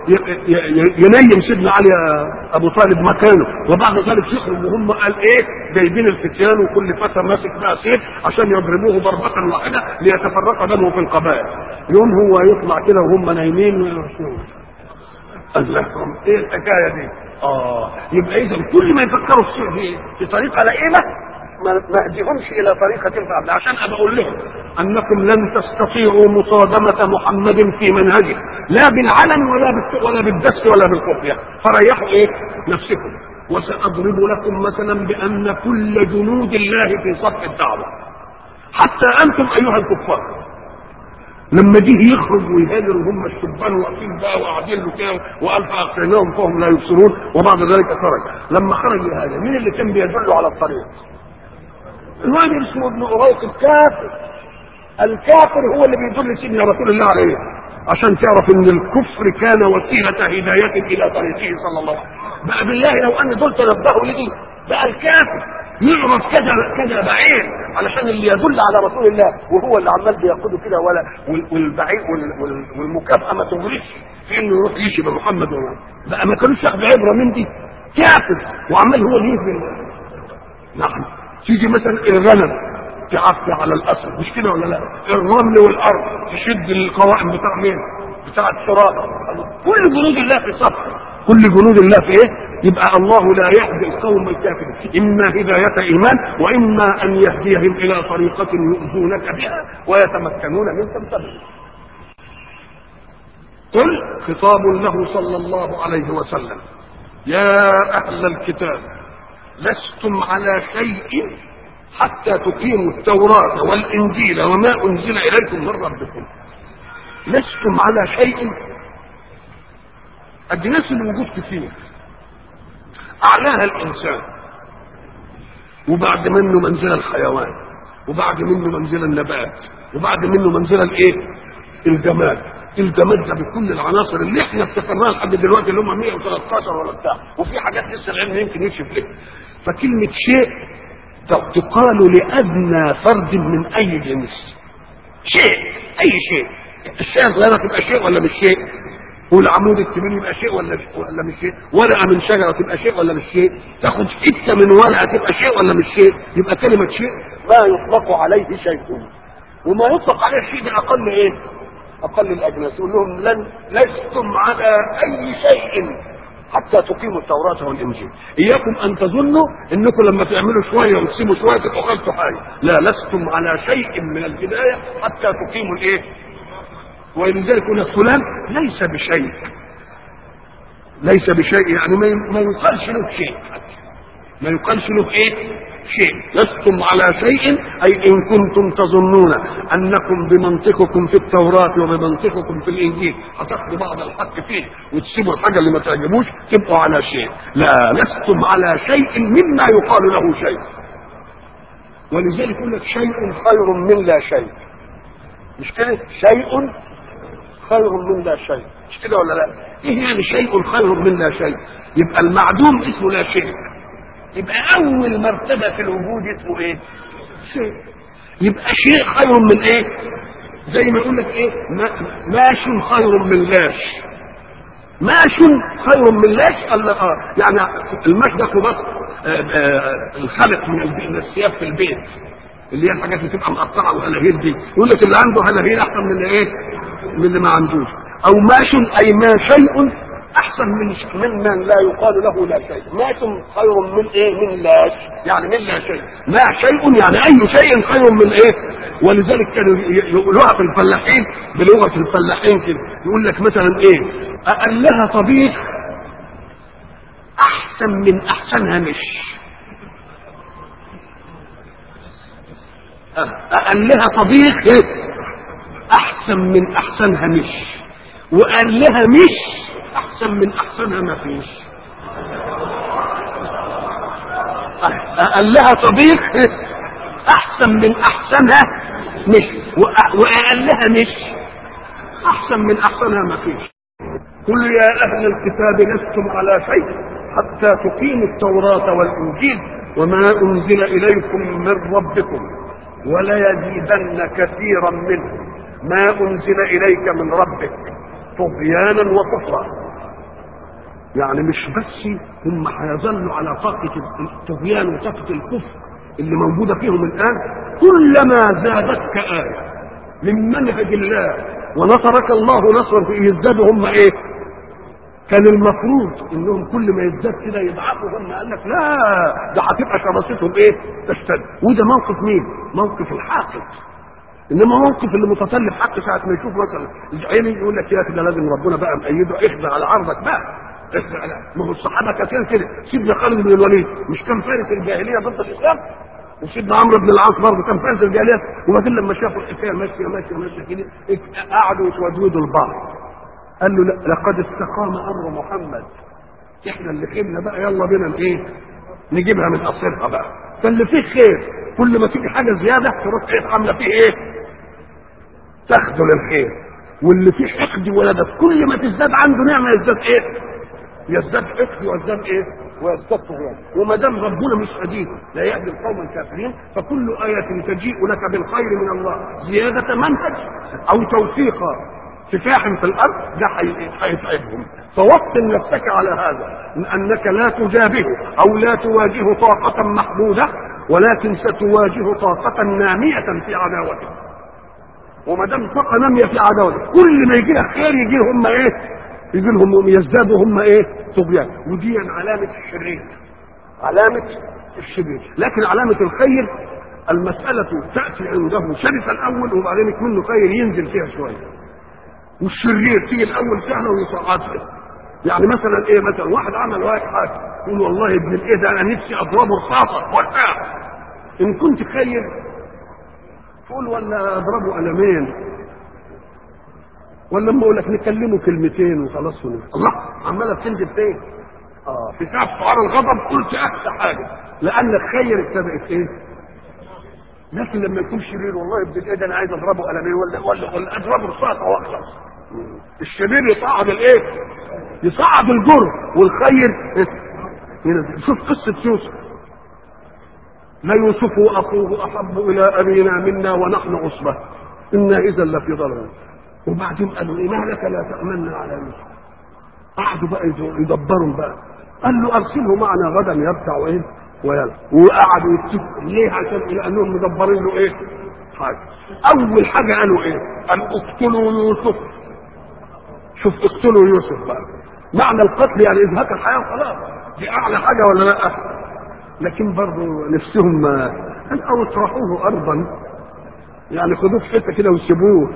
ينيم سيدنا علي ابو طالب مكانه وبعد ذلك يخرج وهم قال ايه جايبين الفتيان وكل فتى ماسك بقى سيف عشان يضربوه ضربه واحده ليتفرق دمه في القبائل يوم هو يطلع كده وهم نايمين قال لهم ايه الحكايه دي اه يبقى اذا كل ما يفكروا في في طريقه لئيمه ما نهديهمش الى طريقه تنفع عشان ابقى اقول لهم انكم لن تستطيعوا مصادمه محمد في منهجه لا بالعلن ولا ولا بالدس ولا بالخفيه فريحوا ايه نفسكم وساضرب لكم مثلا بان كل جنود الله في صف الدعوه حتى انتم ايها الكفار لما جه يخرج ويهاجر وهم الشبان واقفين بقى وقاعدين له كده والف اقرناهم فهم لا يبصرون وبعد ذلك خرج لما خرج يهاجر مين اللي كان بيدله على الطريق؟ الواد اسمه ابن أريق الكافر الكافر هو اللي بيدل سيدنا رسول الله عليه عشان تعرف ان الكفر كان وسيلة هداية الى طريقه صلى الله عليه وسلم بقى بالله لو ان دول تنبهوا لدي بقى الكافر يعرف كذا كذا بعيد علشان اللي يدل على رسول الله وهو اللي عمال بيقوده كده ولا والبعيد والمكافأة ما تغريش في انه يروح يشي بمحمد بقى ما كانوش ياخدوا عبره من دي كافر وعمال هو اللي يفهم نعم تيجي مثلا الغنم تعفي على الاسد مش كده ولا لا الرمل والارض تشد القوائم بتاع مين بتاع التراب كل جنود الله في صف كل جنود الله في ايه يبقى الله لا يهدي القوم الكافرين اما هدايه ايمان واما ان يهديهم الى طريقه يؤذونك بها ويتمكنون من تمثيلها قل خطاب له صلى الله عليه وسلم يا اهل الكتاب لستم على شيء حتى تقيموا التوراة والإنجيل وما أنزل إليكم من ربكم لستم على شيء أجناس الوجود كثير أعلاها الإنسان وبعد منه منزل الحيوان وبعد منه منزل النبات وبعد منه منزل الايه؟ الجماد الجماد ده بكل العناصر اللي احنا افتكرناها لحد دلوقتي اللي هم 113 ولا بتاع وفي حاجات لسه العلم يمكن يكشف لك فكلمة شيء تقال لادنى فرد من اي جنس شيء اي شيء الشيء الصغيره تبقى شيء ولا مش شيء والعمود الكبير يبقى شيء ولا ولا مش شيء ورقه من شجره تبقى شيء ولا مش شيء تاخد حته من ورقه تبقى شيء ولا مش شيء يبقى كلمه شيء ما يطلق عليه شيء وما يطلق عليه شيء ده اقل ايه اقل الاجناس يقول لهم لن لستم على اي شيء حتى تقيموا التوراة والإنجيل إياكم أن تظنوا أنكم لما تعملوا شوية وتسيبوا شوية تبقوا خلتوا حاجة لا لستم على شيء من البداية حتى تقيموا الإيه ولذلك يقول فلان ليس بشيء ليس بشيء يعني ما ما يقالش له شيء ما يقالش له ايه شيء لستم على شيء اي ان كنتم تظنون انكم بمنطقكم في التوراه وبمنطقكم في الانجيل هتاخدوا بعض الحق فيه وتسيبوا الحاجه اللي ما تعجبوش تبقوا على شيء لا لستم على شيء مما يقال له شيء ولذلك يقول لك شيء خير من لا شيء مش كده شيء خير من لا شيء مش كده ولا لا ايه يعني شيء خير من لا شيء يبقى المعدوم اسمه لا شيء يبقى اول مرتبه في الوجود اسمه ايه شيء يبقى شيء خير من ايه زي ما يقول لك ايه ماش خير من لاش ماش خير من لاش الله اه يعني الماش ده خبط الخلق من البيت من الثياب في البيت اللي هي الحاجات اللي تبقى مقطعه وهلاهيل دي يقول لك اللي عنده هلاهيل احسن من اللي ايه من اللي ما عندوش او ماش اي ما شيء احسن من ممن لا يقال له لا شيء ماش خير من ايه من لاش يعني من لا شيء ما شيء يعني اي شيء خير من ايه ولذلك كانوا يقولوها في الفلاحين بلغه الفلاحين كده يقول لك مثلا ايه اقلها طبيخ احسن من احسنها مش اقلها طبيخ ايه احسن من احسنها مش وقال لها مش احسن من احسنها ما فيش قال لها طبيخ احسن من احسنها مش وقال لها مش احسن من احسنها ما فيش قل يا اهل الكتاب لستم على شيء حتى تقيموا التوراة والانجيل وما انزل اليكم من ربكم ولا يزيدن كثيرا منه ما انزل اليك من ربك طغيانا وكفرا يعني مش بس هم هيظلوا على طاقة الطغيان وطاقة الكفر اللي موجودة فيهم الآن كلما زادتك آية من منهج الله ونصرك الله نصرا في يزدادوا هم ايه؟ كان المفروض انهم كل ما يزداد كده يضعفوا هم قال لك لا ده هتبقى شراستهم ايه؟ تشتد وده موقف مين؟ موقف الحاقد انما موقف اللي متطلب حق ساعه ما يشوف مثلا العين يقول لك يا اخي ده لازم ربنا بقى مأيده اخضع على عرضك بقى اخضع على ما هو الصحابه كثير كده سيدنا خالد بن الوليد مش كان فارس الجاهليه ضد الاسلام وسيدنا عمرو بن العاص برضه كان فارس الجاهليه وبعدين لما شافوا الحكايه ماشيه ماشيه ماشيه كده قعدوا يتودودوا البعض قال له لا لقد استقام امر محمد احنا اللي خيبنا بقى يلا بينا ايه نجيبها من قصرها بقى فاللي فيه خير كل ما تيجي حاجه زياده تروح ايه عامله فيه ايه تاخده للخير واللي فيه حقد ولدت كل ما تزداد عنده نعمه يزداد ايه يزداد حقد ويزداد ايه ويزداد طغيان وما دام ربنا مش قدير لا يهدي القوم الكافرين فكل آية تجيء لك بالخير من الله زيادة منهج أو توثيق سفاح في الأرض ده هيتعبهم فوطن نفسك على هذا من أنك لا تجابه أو لا تواجه طاقة محدودة ولكن ستواجه طاقة نامية في عداوتك وما دام طاقة نامية في عداوتك كل ما يجي لك خير يجي هم ايه؟ يجي لهم يزدادوا هم ايه؟ طغيان ودي علامة الشرير علامة الشرير لكن علامة الخير المسألة تأتي عنده شرس الأول وبعدين منه خير ينزل فيها شوية والشرير تيجي الأول سهلة ويصعد فيها يعني مثلا ايه مثلا واحد عمل واحد حاجه يقول والله ابن الايه ده انا نفسي اضربه رصاصه وارتاح ان كنت خير تقول ولا اضربه قلمين ولا اما اقول لك نكلمه كلمتين وخلاص الله عماله بتنزل فين؟ اه في ساعه شعار الغضب قلت احسن حاجه لانك خير ابتدات ايه؟ لكن لما يكون شرير والله ابن الايه ده انا عايز اضربه قلمين ولا ولا ولا اضربه رصاصه واخلص الشرير يصعد الايه؟ يصعد الجر والخير ينزل شوف قصه يوسف ليوسف واخوه احب الى ابينا منا ونحن عصبه انا اذا لفي ضلال وبعدين قالوا ايه ما لك لا تامنا على يوسف قعدوا بقى يدبروا بقى قال له ارسله معنا غدا يرتع ايه ويلا وقعدوا يتفقوا ليه عشان لانهم مدبرين له ايه حاجه اول حاجه قالوا ايه قال اقتلوا يوسف شوف اقتلوا يوسف بقى معنى القتل يعني ازهاق الحياه وخلاص دي اعلى حاجه ولا لا لكن برضه نفسهم قال او اطرحوه ارضا يعني خدوه في حته كده وسيبوه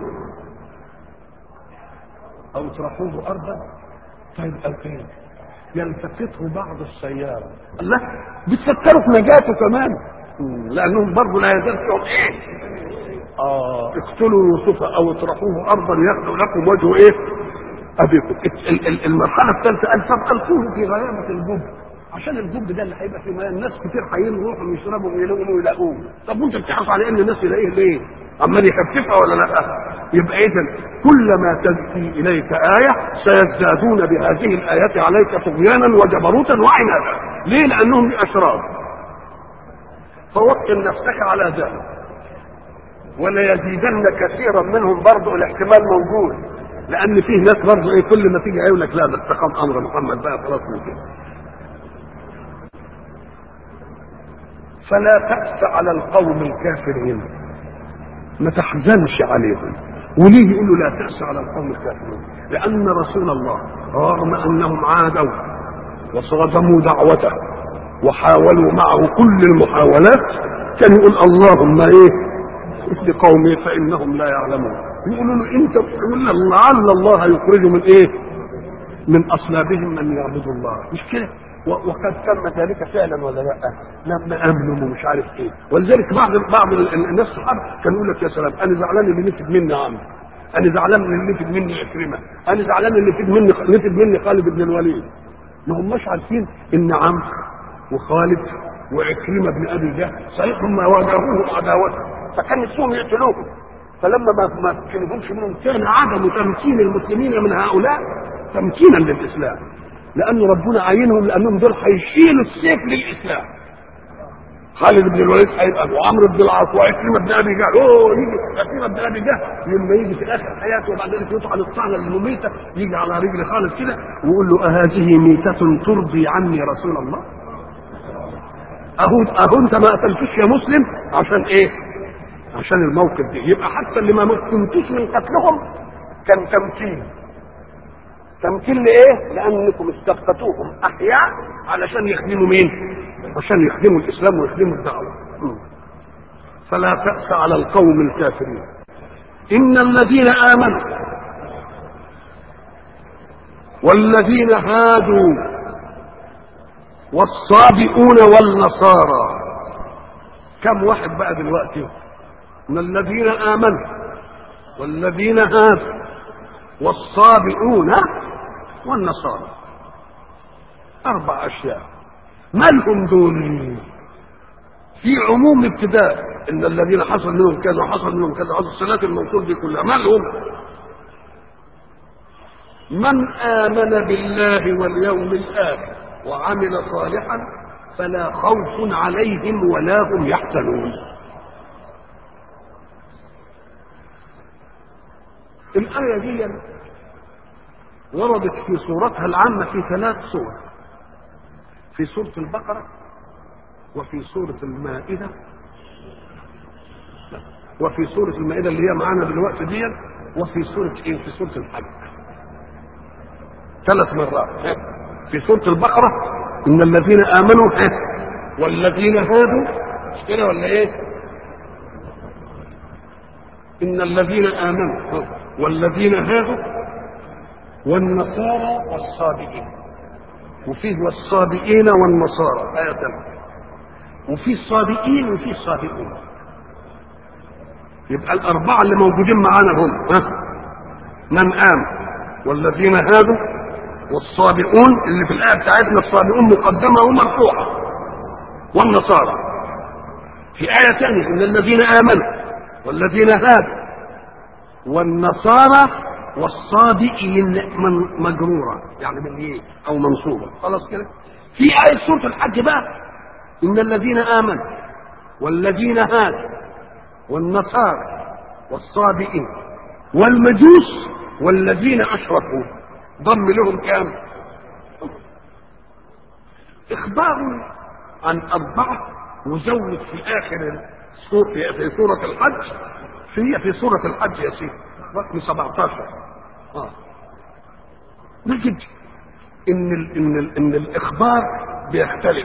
او اطرحوه ارضا طيب الفين يلتقطه بعض السيارة الله بتفكروا في نجاته كمان لأنهم برضه لا يزال فيهم إيه آه اقتلوا يوسف أو اطرحوه أرضا يخلق لكم وجه إيه أبيكم المرحلة الثالثة قال طب ألقوه في غيابة الجب عشان الجب ده اللي هيبقى فيه مياه الناس كتير هيروحوا يشربوا ويلاقوا ويلاقوه طب وانت بتحرص على ان الناس يلاقيه ليه؟ عمال يخففها ولا لا؟ يبقى اذا كلما تزكي اليك ايه سيزدادون بهذه الايات عليك طغيانا وجبروتا وعنادا ليه؟ لانهم اشرار فوطن نفسك على ذلك وليزيدن كثيرا منهم برضه الاحتمال موجود لان فيه ناس برضه ايه كل ما تيجي يقول لك لا ده استقام امر محمد بقى خلاص من كده فلا تأس على القوم الكافرين ما تحزنش عليهم وليه يقولوا لا تأس على القوم الكافرين لأن رسول الله رغم أنهم عادوا وصادموا دعوته وحاولوا معه كل المحاولات كان يقول اللهم ايه لقومي فإنهم لا يعلمون يقولوا له انت يقول لعل الله يخرج من ايه من اصلابهم من يعبد الله مش كده وقد تم ذلك فعلا ولا لا لما امنوا ومش عارف ايه ولذلك بعض بعض الناس الصحابه كان يقول لك يا سلام انا زعلان اللي نفد مني عمرو انا زعلان اللي نفد مني عكرمه انا زعلان اللي نفد مني نفد مني خالد بن الوليد ما هماش عارفين ان عمرو وخالد وعكرمه بن ابي جهل صحيح هم واجهوهم عداوته فكان نفسهم يقتلوهم فلما ما ما كانهمش منهم كان عدم تمكين المسلمين من هؤلاء تمكينا للاسلام لان ربنا عينهم لانهم دول هيشيلوا السيف للاسلام خالد بن الوليد هيبقى وعمرو بن العاص وعكرمه بن ابي جهل اوه يجي عكرمه بن ابي جهل لما يجي في اخر حياته وبعد ذلك يطعن الطعنه المميته يجي على رجل خالد كده ويقول له اهذه ميته ترضي عني رسول الله؟ اهو اهو انت ما قتلتوش يا مسلم عشان ايه؟ عشان الموقف ده يبقى حتى اللي ما كنتوش من قتلهم كان تمكين تمكين لايه؟ لانكم استبقتوهم احياء علشان يخدموا مين؟ عشان يخدموا الاسلام ويخدموا الدعوه. فلا تأس على القوم الكافرين. ان الذين امنوا والذين هادوا والصابئون والنصارى كم واحد بقى دلوقتي من الذين امنوا والذين هادوا والصابئون والنصارى اربع اشياء ما لهم دول في عموم ابتداء ان الذين حصل منهم كذا وحصل منهم كذا وحصل الصلاه الموصول دي كلها ما لهم من امن بالله واليوم الاخر وعمل صالحا فلا خوف عليهم ولا هم يحزنون الآية دي وردت في صورتها العامة في ثلاث صور في سورة البقرة وفي سورة المائدة وفي سورة المائدة اللي هي معانا دلوقتي دي وفي سورة ايه؟ في سورة الحج ثلاث مرات في سورة البقرة إن الذين آمنوا والذين هادوا مش كده ولا إيه؟ إن الذين آمنوا والذين هادوا والنصارى والصابئين وفيه والصابئين والنصارى آية ثالثة وفي الصابئين وفي الصابئون يبقى الأربعة اللي موجودين معانا هم ها من آمن والذين هادوا والصابئون اللي في الآية بتاعتنا الصابئون مقدمة ومرفوعة والنصارى في آية ثانية إن الذين آمنوا والذين هادوا والنصارى والصابئين من مجرورة يعني من ايه او منصوبة خلاص كده في آية سورة الحج بقى إن الذين آمنوا والذين هادوا والنصارى والصابئين والمجوس والذين اشركوا ضم لهم كام اخبار عن اربعه وزود في اخر السور- في في سوره الحج في في سوره الحج يا سيدي رقم 17 اه نجد ان ال ان ال ان الاخبار بيختلف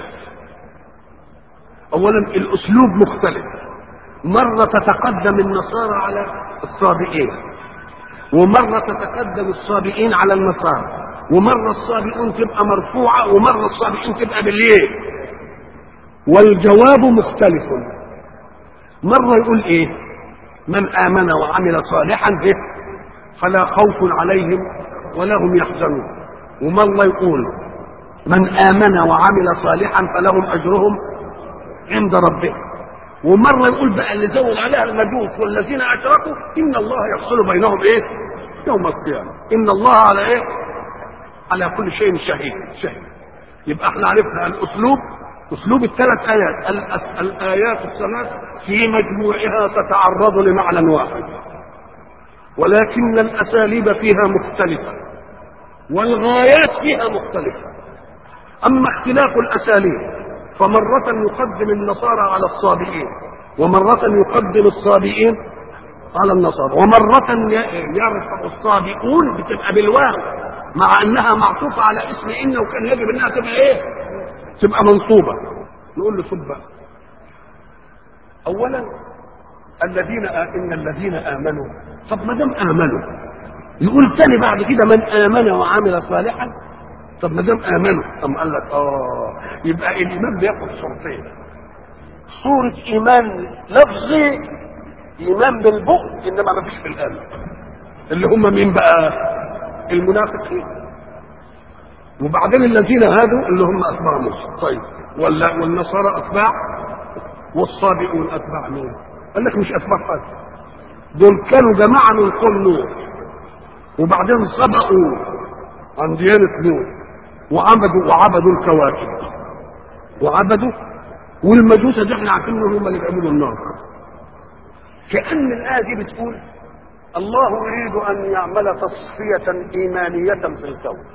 اولا الاسلوب مختلف مره تتقدم النصارى على الصابئين ومره تتقدم الصابئين على النصارى ومره الصابئون تبقى مرفوعه ومره الصابئين تبقى بالليل والجواب مختلف مره يقول ايه من امن وعمل صالحا به فلا خوف عليهم ولا هم يحزنون ومره يقول من امن وعمل صالحا فلهم اجرهم عند ربهم ومره يقول بقى اللي زود عليها المجوس والذين اشركوا ان الله يفصل بينهم ايه يوم القيامه ان الله على ايه على كل شيء شهيد شهيد يبقى احنا عرفنا الاسلوب اسلوب الثلاث ايات الأس- الايات الثلاث في مجموعها تتعرض لمعنى واحد ولكن الاساليب فيها مختلفه والغايات فيها مختلفه اما اختلاف الاساليب فمره يقدم النصارى على الصابئين ومره يقدم الصابئين على النصارى ومره ي- يرفع الصابئون بتبقى بالواو مع انها معطوفه على اسم ان وكان يجب انها تبقى ايه تبقى منصوبه نقول له صب اولا الذين آ- ان الذين امنوا طب ما دام امنوا يقول تاني بعد كده من امن وعمل صالحا طب ما دام امنوا أم قال لك اه يبقى الايمان بياخد صورتين صورة ايمان لفظي ايمان بالبؤ انما ما فيش في القلب اللي هم مين بقى المنافقين وبعدين الذين هادوا اللي هم اتباع موسى طيب ولا والنصارى اتباع والصابئون اتباع مين قال لك مش اتباع حد دول كانوا جماعه من قوم نوح وبعدين سبقوا عن ديانه نوح وعبدوا وعبدوا الكواكب وعبدوا والمجوس دي احنا عارفين انهم هم اللي بيعبدوا النار كأن الآية دي بتقول الله يريد أن يعمل تصفية إيمانية في الكون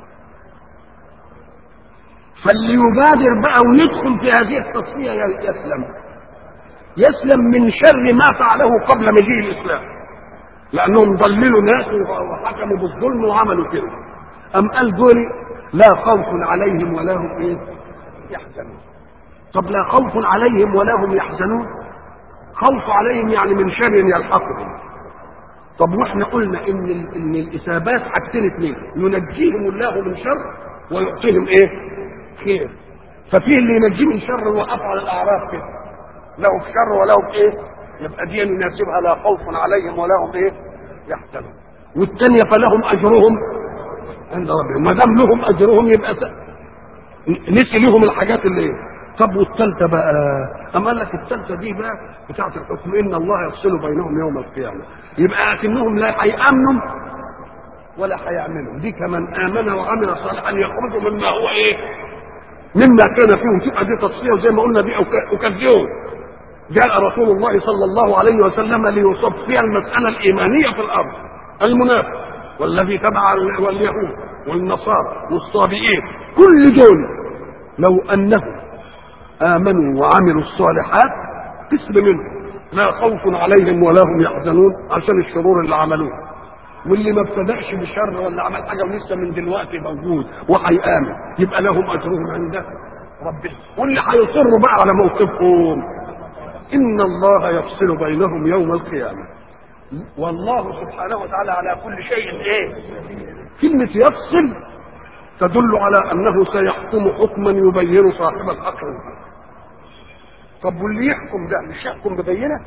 فليبادر بقى ويدخل في هذه التصفية يسلم يسلم من شر ما فعله قبل مجيء الإسلام لأنهم ضللوا ناس وحكموا بالظلم وعملوا كده أم قال دول لا خوف عليهم ولا هم إيه يحزنون طب لا خوف عليهم ولا هم يحزنون خوف عليهم يعني من شر يلحقهم طب واحنا قلنا ان ال- ان الاثابات حاجتين اثنين ينجيهم الله من شر ويعطيهم ايه؟ خير ففيه اللي ينجيه من شر وقف على الاعراف كده له في شر وله في ايه؟ يبقى دي يناسبها لا خوف عليهم ولا هم ايه؟ يحزنون والثانيه فلهم اجرهم عند ربهم ما دام لهم اجرهم يبقى س... نسي لهم الحاجات اللي ايه؟ طب والثالثه بقى اما قال لك الثالثه دي بقى بتاعت الحكم ان الله يفصل بينهم يوم القيامه يبقى اكنهم لا هيامنوا ولا هيعملوا دي كمن امن وعمل صالحا يخرج مما هو ايه مما كان فيهم تبقى دي تصفيه زي ما قلنا دي أوك- اوكازيون جاء رسول الله صلى الله عليه وسلم ليصفي المساله الايمانيه في الارض المنافق والذي تبع ال- واليهود والنصارى والصابئين كل دول لو انهم امنوا وعملوا الصالحات قسم منهم لا خوف عليهم ولا هم يحزنون عشان الشرور اللي عملوها واللي ما ابتدأش بشر ولا عمل حاجه ولسه من دلوقتي موجود وهيآمن يبقى لهم اجرهم عند ربهم واللي هيصروا بقى على موقفهم ان الله يفصل بينهم يوم القيامه والله سبحانه وتعالى على كل شيء ايه كلمه يفصل تدل على انه سيحكم حكما يبين صاحب الحق منه. طب واللي يحكم ده مش يحكم ببينه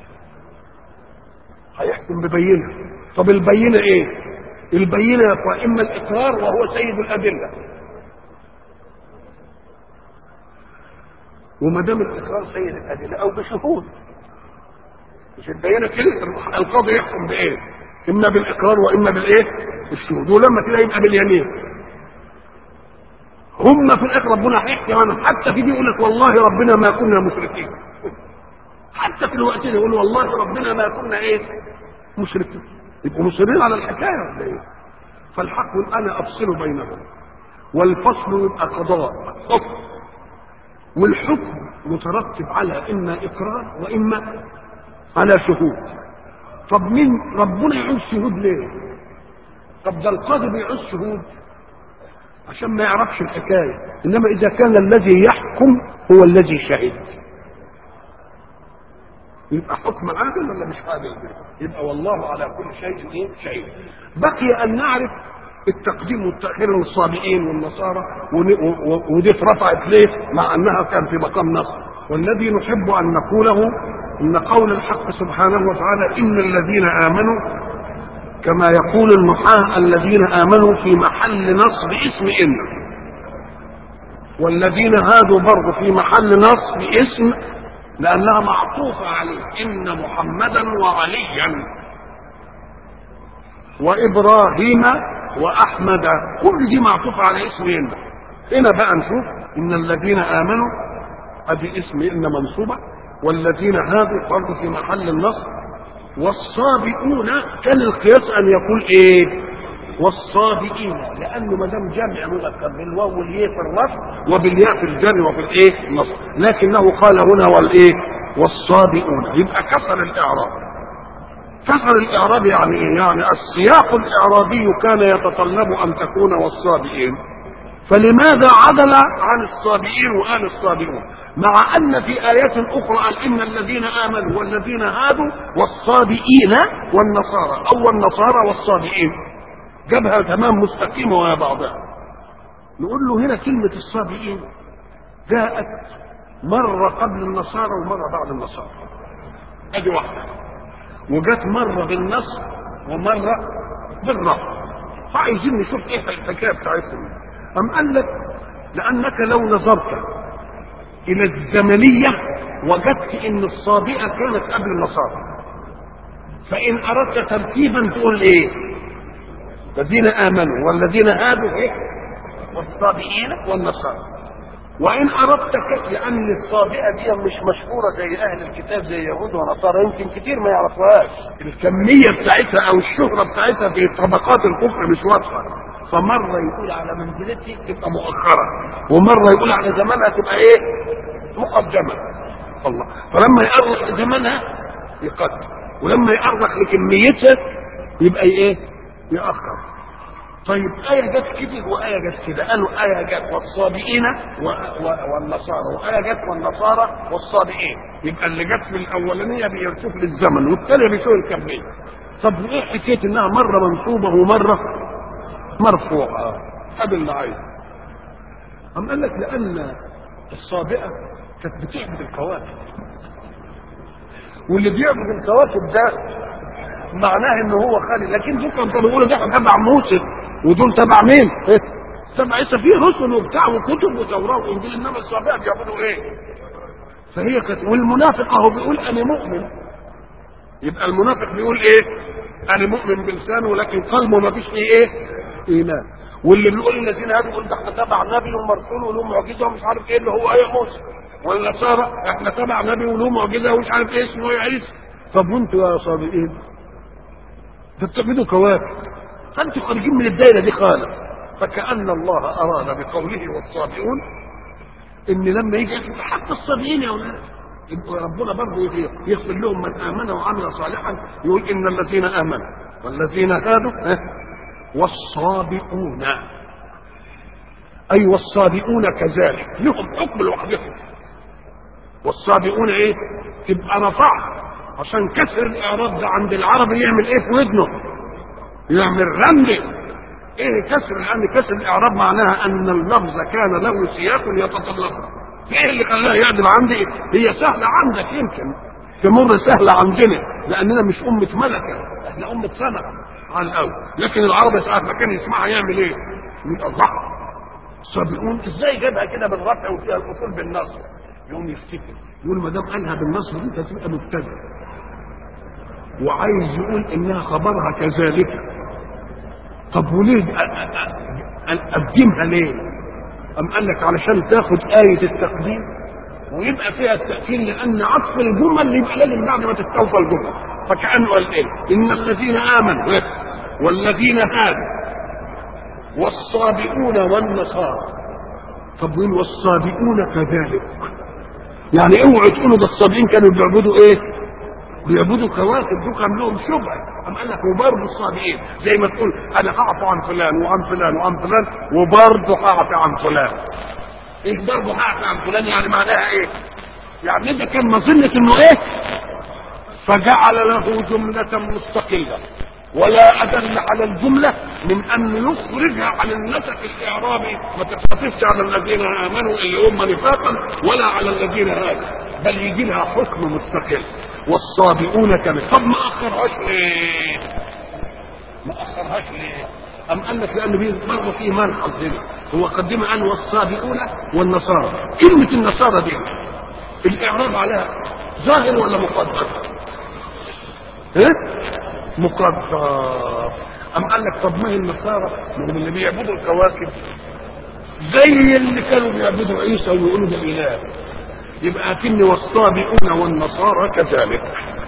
هيحكم ببينه طب البينه ايه البينه يا اخوان اما الاقرار وهو سيد الادله وما دام الاقرار سيد الادله او بشهود مش البينه كده القاضي يحكم بايه اما بالاقرار واما بالايه الشهود ولما كده يبقى باليمين هم في الاخر ربنا هيحكي عنهم حتى في دي يقول لك والله ربنا ما كنا مشركين حتى في الوقت ده يقولوا والله ربنا ما كنا ايه مشركين يبقوا مصرين على الحكايه ولا ايه فالحق يقول انا افصل بينهم والفصل يبقى قضاء حكم والحكم مترتب على اما اقرار واما على شهود طب مين ربنا يعوز شهود ليه طب ده القاضي بيعوز شهود عشان ما يعرفش الحكايه انما اذا كان الذي يحكم هو الذي شهد يبقى حكم عادل ولا مش عادل يبقى والله على كل شيء ايه شهيد بقي ان نعرف التقديم والتاخير للصابئين والنصارى ودي اترفعت ليه مع انها كان في مقام نصر والذي نحب ان نقوله ان قول الحق سبحانه وتعالى ان الذين امنوا كما يقول النحاة الذين امنوا في محل نصب اسم ان والذين هادوا برضه في محل نصب اسم لانها معطوفه عليه ان محمدا وعليا وابراهيم واحمد كل دي معطوفه على اسم ان هنا بقى نشوف ان الذين امنوا ادي اسم ان منصوبه والذين هادوا برضه في محل النصب والصابئون كان القياس ان يقول ايه والصابئين لانه ما دام جمع مذكر بالواو والياء في الرفع وبالياء في الجر وفي الايه النصب لكنه قال هنا والايه والصابئون يبقى كسر الاعراب كسر الاعراب يعني ايه يعني السياق الاعرابي كان يتطلب ان تكون والصابئين فلماذا عدل عن الصابئين وآل الصابئون مع أن في آيات أخرى قال إن الذين آمنوا والذين هادوا والصابئين والنصارى أو النصارى والصابئين جابها تمام مستقيمة ويا بعضها نقول له هنا كلمة الصابئين جاءت مرة قبل النصارى ومرة بعد النصارى ادي واحدة وجت مرة بالنصر ومرة بالرفع فعايزين نشوف ايه الحكاية بتاعتهم أم قال لك لأنك لو نظرت إلى الزمنية وجدت إن الصابئة كانت قبل النصارى فإن أردت ترتيبا تقول إيه؟ الذين آمنوا والذين هادوا إيه؟ والصابئين والنصارى وإن أردت ك... لأن الصابئة دي مش مشهورة زي أهل الكتاب زي يهود ونصارى يمكن كتير ما يعرفوهاش الكمية بتاعتها أو الشهرة بتاعتها في طبقات الكفر مش واضحة فمرة يقول على منزلتي تبقى مؤخرة ومرة يقول على زمانها تبقى ايه مقدمة الله فلما يأرخ لزمانها يقدم ولما يأرخ لكميتها يبقى ايه يأخر طيب آية جت كده وآية جت كده قالوا آية جت والصابئين و... و... والنصارى وآية جت والنصارى والصابئين يبقى اللي جت في الأولانية بيشوف للزمن والثانية بيشوف الكمية طب ايه حكاية انها مرة منصوبة ومرة مرفوعة هذا اللي عايز أم قال لك لأن الصابئة كانت بتعبد الكواكب واللي بيعبد الكواكب ده معناه ان هو خالي لكن دول كانوا بيقولوا ده تبع موسى ودول تبع مين؟ إيه؟ تبع عيسى فيه رسل وبتاع وكتب وتوراه وانجيل انما الصابئه بيعبدوا ايه؟ فهي كانت والمنافق اهو بيقول انا مؤمن يبقى المنافق بيقول ايه؟ انا مؤمن بلسانه ولكن قلبه ما فيش فيه ايه؟ ايمان واللي بيقول الذين هادوا يقول ده احنا تبع نبي ومرسول وله معجزه ومش عارف ايه اللي هو ايه موسى والنصارى احنا تبع نبي وله معجزه ومش عارف ايه اسمه ايه عيسى طب وانتوا يا صابئين ده بتعبدوا كواكب فانتوا خارجين من الدايره دي خالص فكأن الله أراد بقوله والصابئون إن لما يجي حتى الصابئين يا أولاد يبقى ربنا برضه يغفر لهم من آمن وعمل صالحا يقول إن الذين آمنوا والذين هادوا والصابئون أي والصابئون كذلك لهم حكم لوحدهم والصابئون إيه؟ تبقى رفعها عشان كسر الإعراب ده عند العربي يعمل إيه في ودنه؟ يعمل رمل ايه كسر لان كسر الاعراب معناها ان اللفظ كان له سياق يتطلبه ايه اللي خلاها يعدل عندي هي سهله عندك يمكن تمر سهله عندنا لاننا مش امه ملكه احنا امه سنه على الاول لكن العرب ساعات ما كان يسمعها يعمل ايه؟ يبقى الله الصابئون ازاي جابها كده بالرفع وفيها الاصول بالنصر يقوم يفتكر يقول ما دام قالها بالنصر دي تبقى مبتدئ وعايز يقول انها خبرها كذلك طب وليه اقدمها ليه؟ أم قال لك علشان تاخد آية التقديم ويبقى فيها التأكيد لأن عطف الجمل يبقى لازم بعد ما تستوفى الجمل فكأنه قال إيه؟ إن الذين آمنوا والذين هادوا والصابئون والنصارى طب وين والصابئون كذلك يعني اوعوا تقولوا ده الصابئين كانوا بيعبدوا ايه؟ بيعبدوا كواكب دول كان لهم شبهه أم قال لك وبرضه الصابئين زي ما تقول انا اعفو عن فلان وعن فلان وعن فلان وبرضه اعفو عن فلان ايه برضه اعفو عن فلان يعني معناها ايه؟ يعني ده كان مظنه انه ايه؟ فجعل له جملة مستقلة ولا أدل على الجملة من أن يخرجها عن النسق الإعرابي ما تختلفش على الذين آمنوا اللي هم نفاقا ولا على الذين هادوا بل يجي لها حكم مستقل والصابئون كما طب ما أخرهاش ليه؟ ما أخرهاش ليه؟ أم قال لك لأن في برضه في ملحظ هنا هو قدم أن والصابئون والنصارى كلمة النصارى دي الإعراب عليها ظاهر ولا مقدر؟ ايه مقدر ام قال لك طب ما هي النصارى من اللي بيعبدوا الكواكب زي اللي كانوا بيعبدوا عيسى ويقولوا ده اله يبقى اكن والصابئون والنصارى كذلك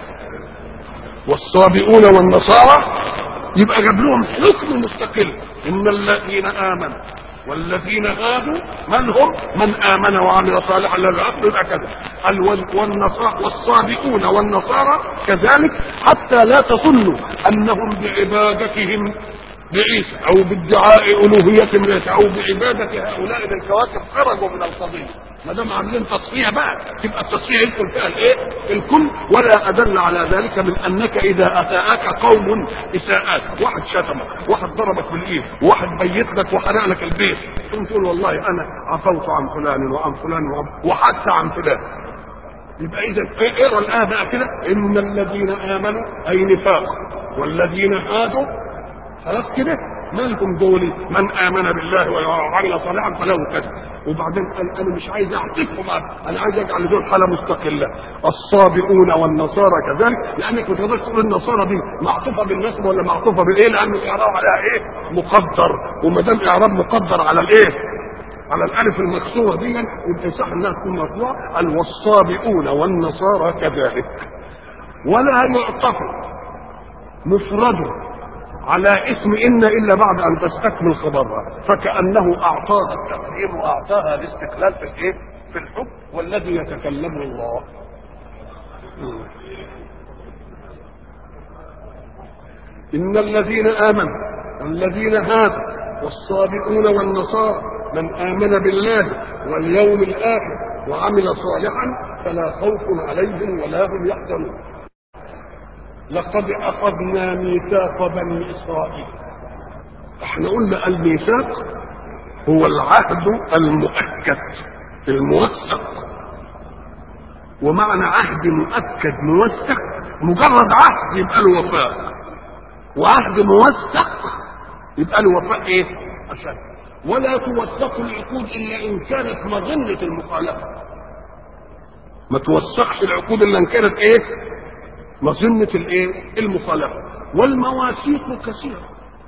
والصابئون والنصارى يبقى جاب لهم حكم مستقل ان الذين امنوا والذين هادوا من هم؟ من امن وعمل صالحا لا يعقل يبقى كذا قال والنصارى والصابئون والنصارى كذلك حتى لا تظنوا انهم بعبادتهم لعيسى او بادعاء الوهيه لعيسى او بعباده هؤلاء للكواكب خرجوا من القضيه ما دام عاملين تصفيه بقى تبقى التصفيه يدخل فيها الايه؟ الكل ولا ادل على ذلك من انك اذا اساءك قوم اساءات واحد شتمك واحد ضربك بالايد واحد بيت لك وحرق لك البيت ثم تقول والله انا عفوت عن فلان وعن فلان وعن وحتى عن فلان يبقى اذا اقرا الايه بقى كده ان الذين امنوا اي نفاق والذين هادوا خلاص كده مالكم دول من امن بالله وعمل صالحا فله كذا وبعدين قال انا مش عايز اعطيكم انا عايز اجعل دول حاله مستقله الصابئون والنصارى كذلك لانك ما تقدرش تقول النصارى دي معطوفه بالنسبه ولا معطوفه بالايه لان الاعراب عليها ايه مقدر وما دام اعراب مقدر على الايه على الالف المكسوره دي يبقى صح انها تكون مرفوعه قال والصابئون والنصارى كذلك ولا يعطف مفرده على اسم إن إلا بعد أن تستكمل خبرها فكأنه أعطاها التقديم وأعطاها الاستقلال في الإيه؟ في الحكم والذي يتكلم الله إن الذين آمنوا والذين هادوا والصابئون والنصارى من آمن بالله واليوم الآخر وعمل صالحا فلا خوف عليهم ولا هم يحزنون لقد أخذنا ميثاق بني إسرائيل احنا قلنا الميثاق هو العهد المؤكد الموثق ومعنى عهد مؤكد موثق مجرد عهد يبقى له وفاء وعهد موثق يبقى له وفاء ايه؟ أشد ولا توثق العقود الا ان كانت مظنه المخالفه ما توثقش العقود الا ان كانت ايه؟ مظنة الايه؟ المخالفة والمواثيق كثيرة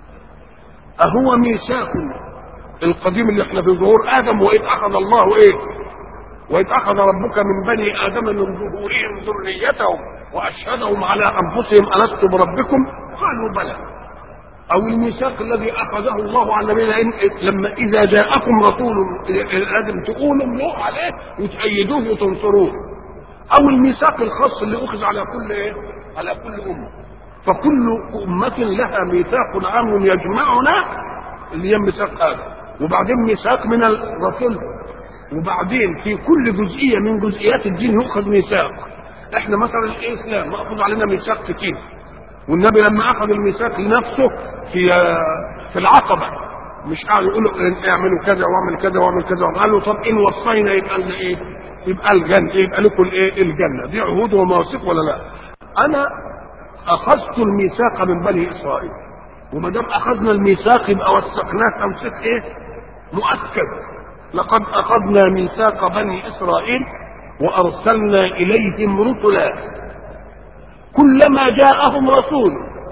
أهو ميثاق القديم اللي احنا في ظهور آدم وإذ أخذ الله إيه؟ وإذ أخذ ربك من بني آدم من ظهورهم ذريتهم وأشهدهم على أنفسهم ألست بربكم؟ قالوا بلى أو الميثاق الذي أخذه الله على نبينا لما إذا جاءكم رسول لازم تقولوا له عليه وتأيدوه وتنصروه او الميثاق الخاص اللي اخذ على كل ايه على كل امه فكل امه لها ميثاق عام يجمعنا اللي هي ميثاق هذا وبعدين ميثاق من الرسول وبعدين في كل جزئيه من جزئيات الدين يؤخذ ميثاق احنا مثلا الاسلام ماخذ علينا ميثاق كتير والنبي لما اخذ الميثاق لنفسه في في العقبه مش قالوا يقولوا اعملوا كذا واعمل كذا واعمل كذا قالوا طب ان وصينا يبقى لنا ايه؟ يبقى الجنة يبقى لكم الايه الجنة دي عهود ومواثيق ولا لا انا اخذت الميثاق من بني اسرائيل وما دام اخذنا الميثاق يبقى وثقناه توثيق ايه مؤكد لقد اخذنا ميثاق بني اسرائيل وارسلنا اليهم رسلا كلما جاءهم رسول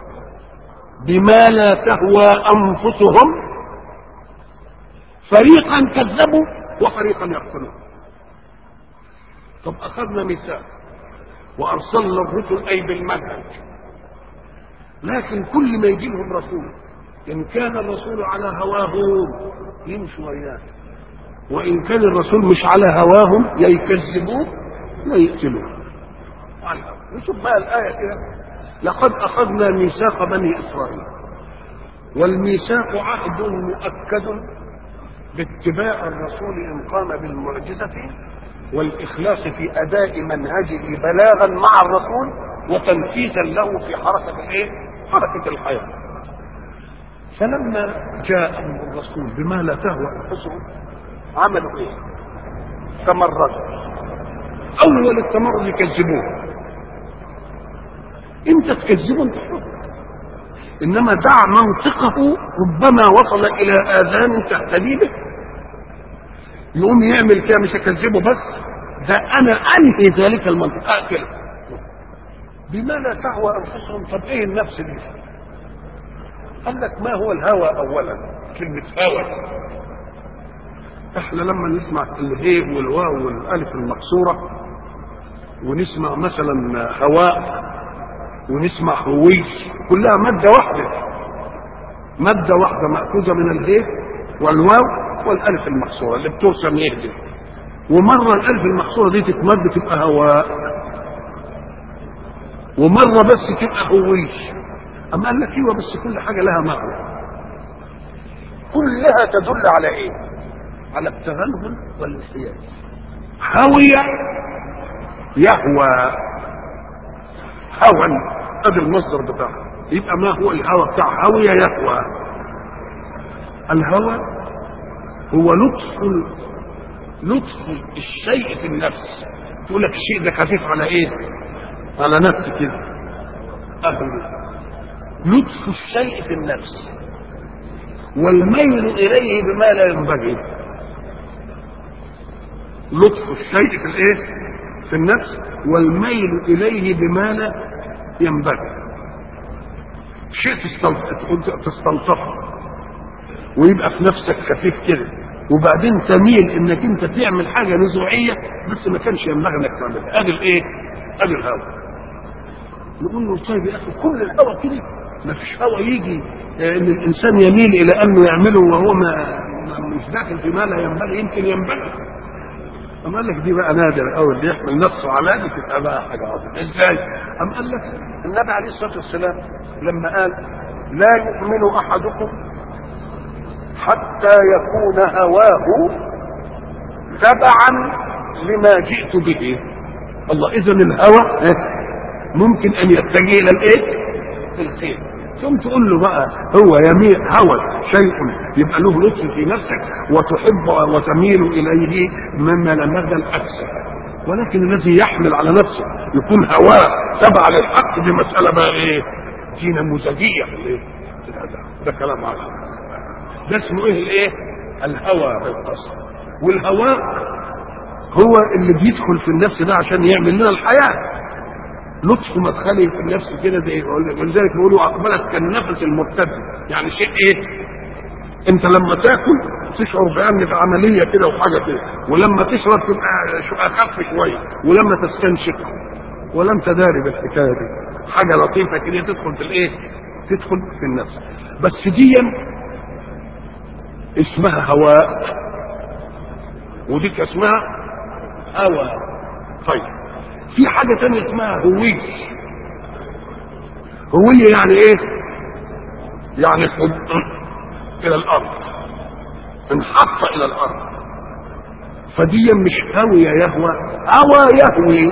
بما لا تهوى انفسهم فريقا كذبوا وفريقا يقتلون طب اخذنا ميثاق وارسلنا الرسل اي بالمنهج لكن كل ما يجيبهم رسول ان كان الرسول على هواهم يمشوا وياه وان كان الرسول مش على هواهم يا يكذبوه يا يقتلوه نشوف بقى الايه كده لقد اخذنا ميثاق بني اسرائيل والميثاق عهد مؤكد باتباع الرسول ان قام بالمعجزه والاخلاص في اداء منهجه بلاغا مع الرسول وتنفيذا له في حركه الايه؟ حركه الحياه. فلما جاءهم الرسول بما لا تهوى انفسهم عملوا ايه؟ تمردوا. اول التمرد يكذبوه. انت تكذبه انت حر. انما دع منطقه ربما وصل الى اذان تهتدي به يقوم يعمل كده مش اكذبه بس ده انا انهي ذلك المنطق اقتله بما لا تهوى انفسهم طب ايه النفس دي قال لك ما هو الهوى اولا كلمه هوى احنا لما نسمع الهي والواو والالف المكسوره ونسمع مثلا هواء ونسمع هوي كلها ماده واحده ماده واحده ماخوذه من الهي والواو والالف المكسوره اللي بترسم يهدي ومره الالف المكسوره دي تتمد تبقى هواء ومره بس تبقى هوي اما قال لك ايوه بس كل حاجه لها معنى كلها تدل على ايه على التغلغل والانحياز هوي يهوى هوى ادي المصدر بتاعه يبقى ما هو الهوى بتاع هوي يهوى الهوى هو لطف لطف الشيء في النفس تقول لك الشيء ده خفيف على ايه على نفسي كده أهل لطف الشيء في النفس والميل اليه بما لا ينبغي لطف الشيء في الايه في النفس والميل اليه بما لا ينبغي شيء تستلطفه ويبقى في نفسك خفيف كده وبعدين تميل انك انت تعمل حاجه نزوعيه بس ما كانش ينبغي انك تعملها ادي الايه؟ ادي الهوى نقول له طيب يا اخي كل الهوى كده ما فيش هوى يجي ان الانسان يميل الى انه يعمله وهو ما مش داخل في ما لا ينبغي يمكن ينبغي أم قال لك دي بقى نادر قوي اللي يحمل نفسه على دي تبقى بقى حاجه عظيمه ازاي؟ أم قال لك النبي عليه الصلاه والسلام لما قال لا يؤمن احدكم حتى يكون هواه تبعا لما جئت به الله اذا الهوى ممكن ان يتجه الى الايه الخير ثم تقول له بقى هو يميل هوى شيء يبقى له لطف في نفسك وتحب وتميل اليه مما لم يغدى الاكثر ولكن الذي يحمل على نفسه يكون هواه تبع للحق دي مساله بقى ايه دي نموذجيه في الايه ده كلام عظيم ده اسمه ايه الايه الهوى بالقصد والهواء هو اللي بيدخل في النفس ده عشان يعمل لنا الحياه لطف مدخلي في النفس كده زي ولذلك بيقولوا اقبلت كالنفس المرتد يعني شيء ايه انت لما تاكل تشعر بان في عمليه كده وحاجه كده ولما تشرب تبقى اخف شويه ولما تستنشق ولا انت داري بالحكايه دي حاجه لطيفه كده تدخل في الايه تدخل في النفس بس دي اسمها هواء وديك اسمها هوى طيب في حاجة تانية اسمها هوية هوية يعني ايه يعني الى الارض انحط الى الارض فدي مش هوية يهوى هوى يهوي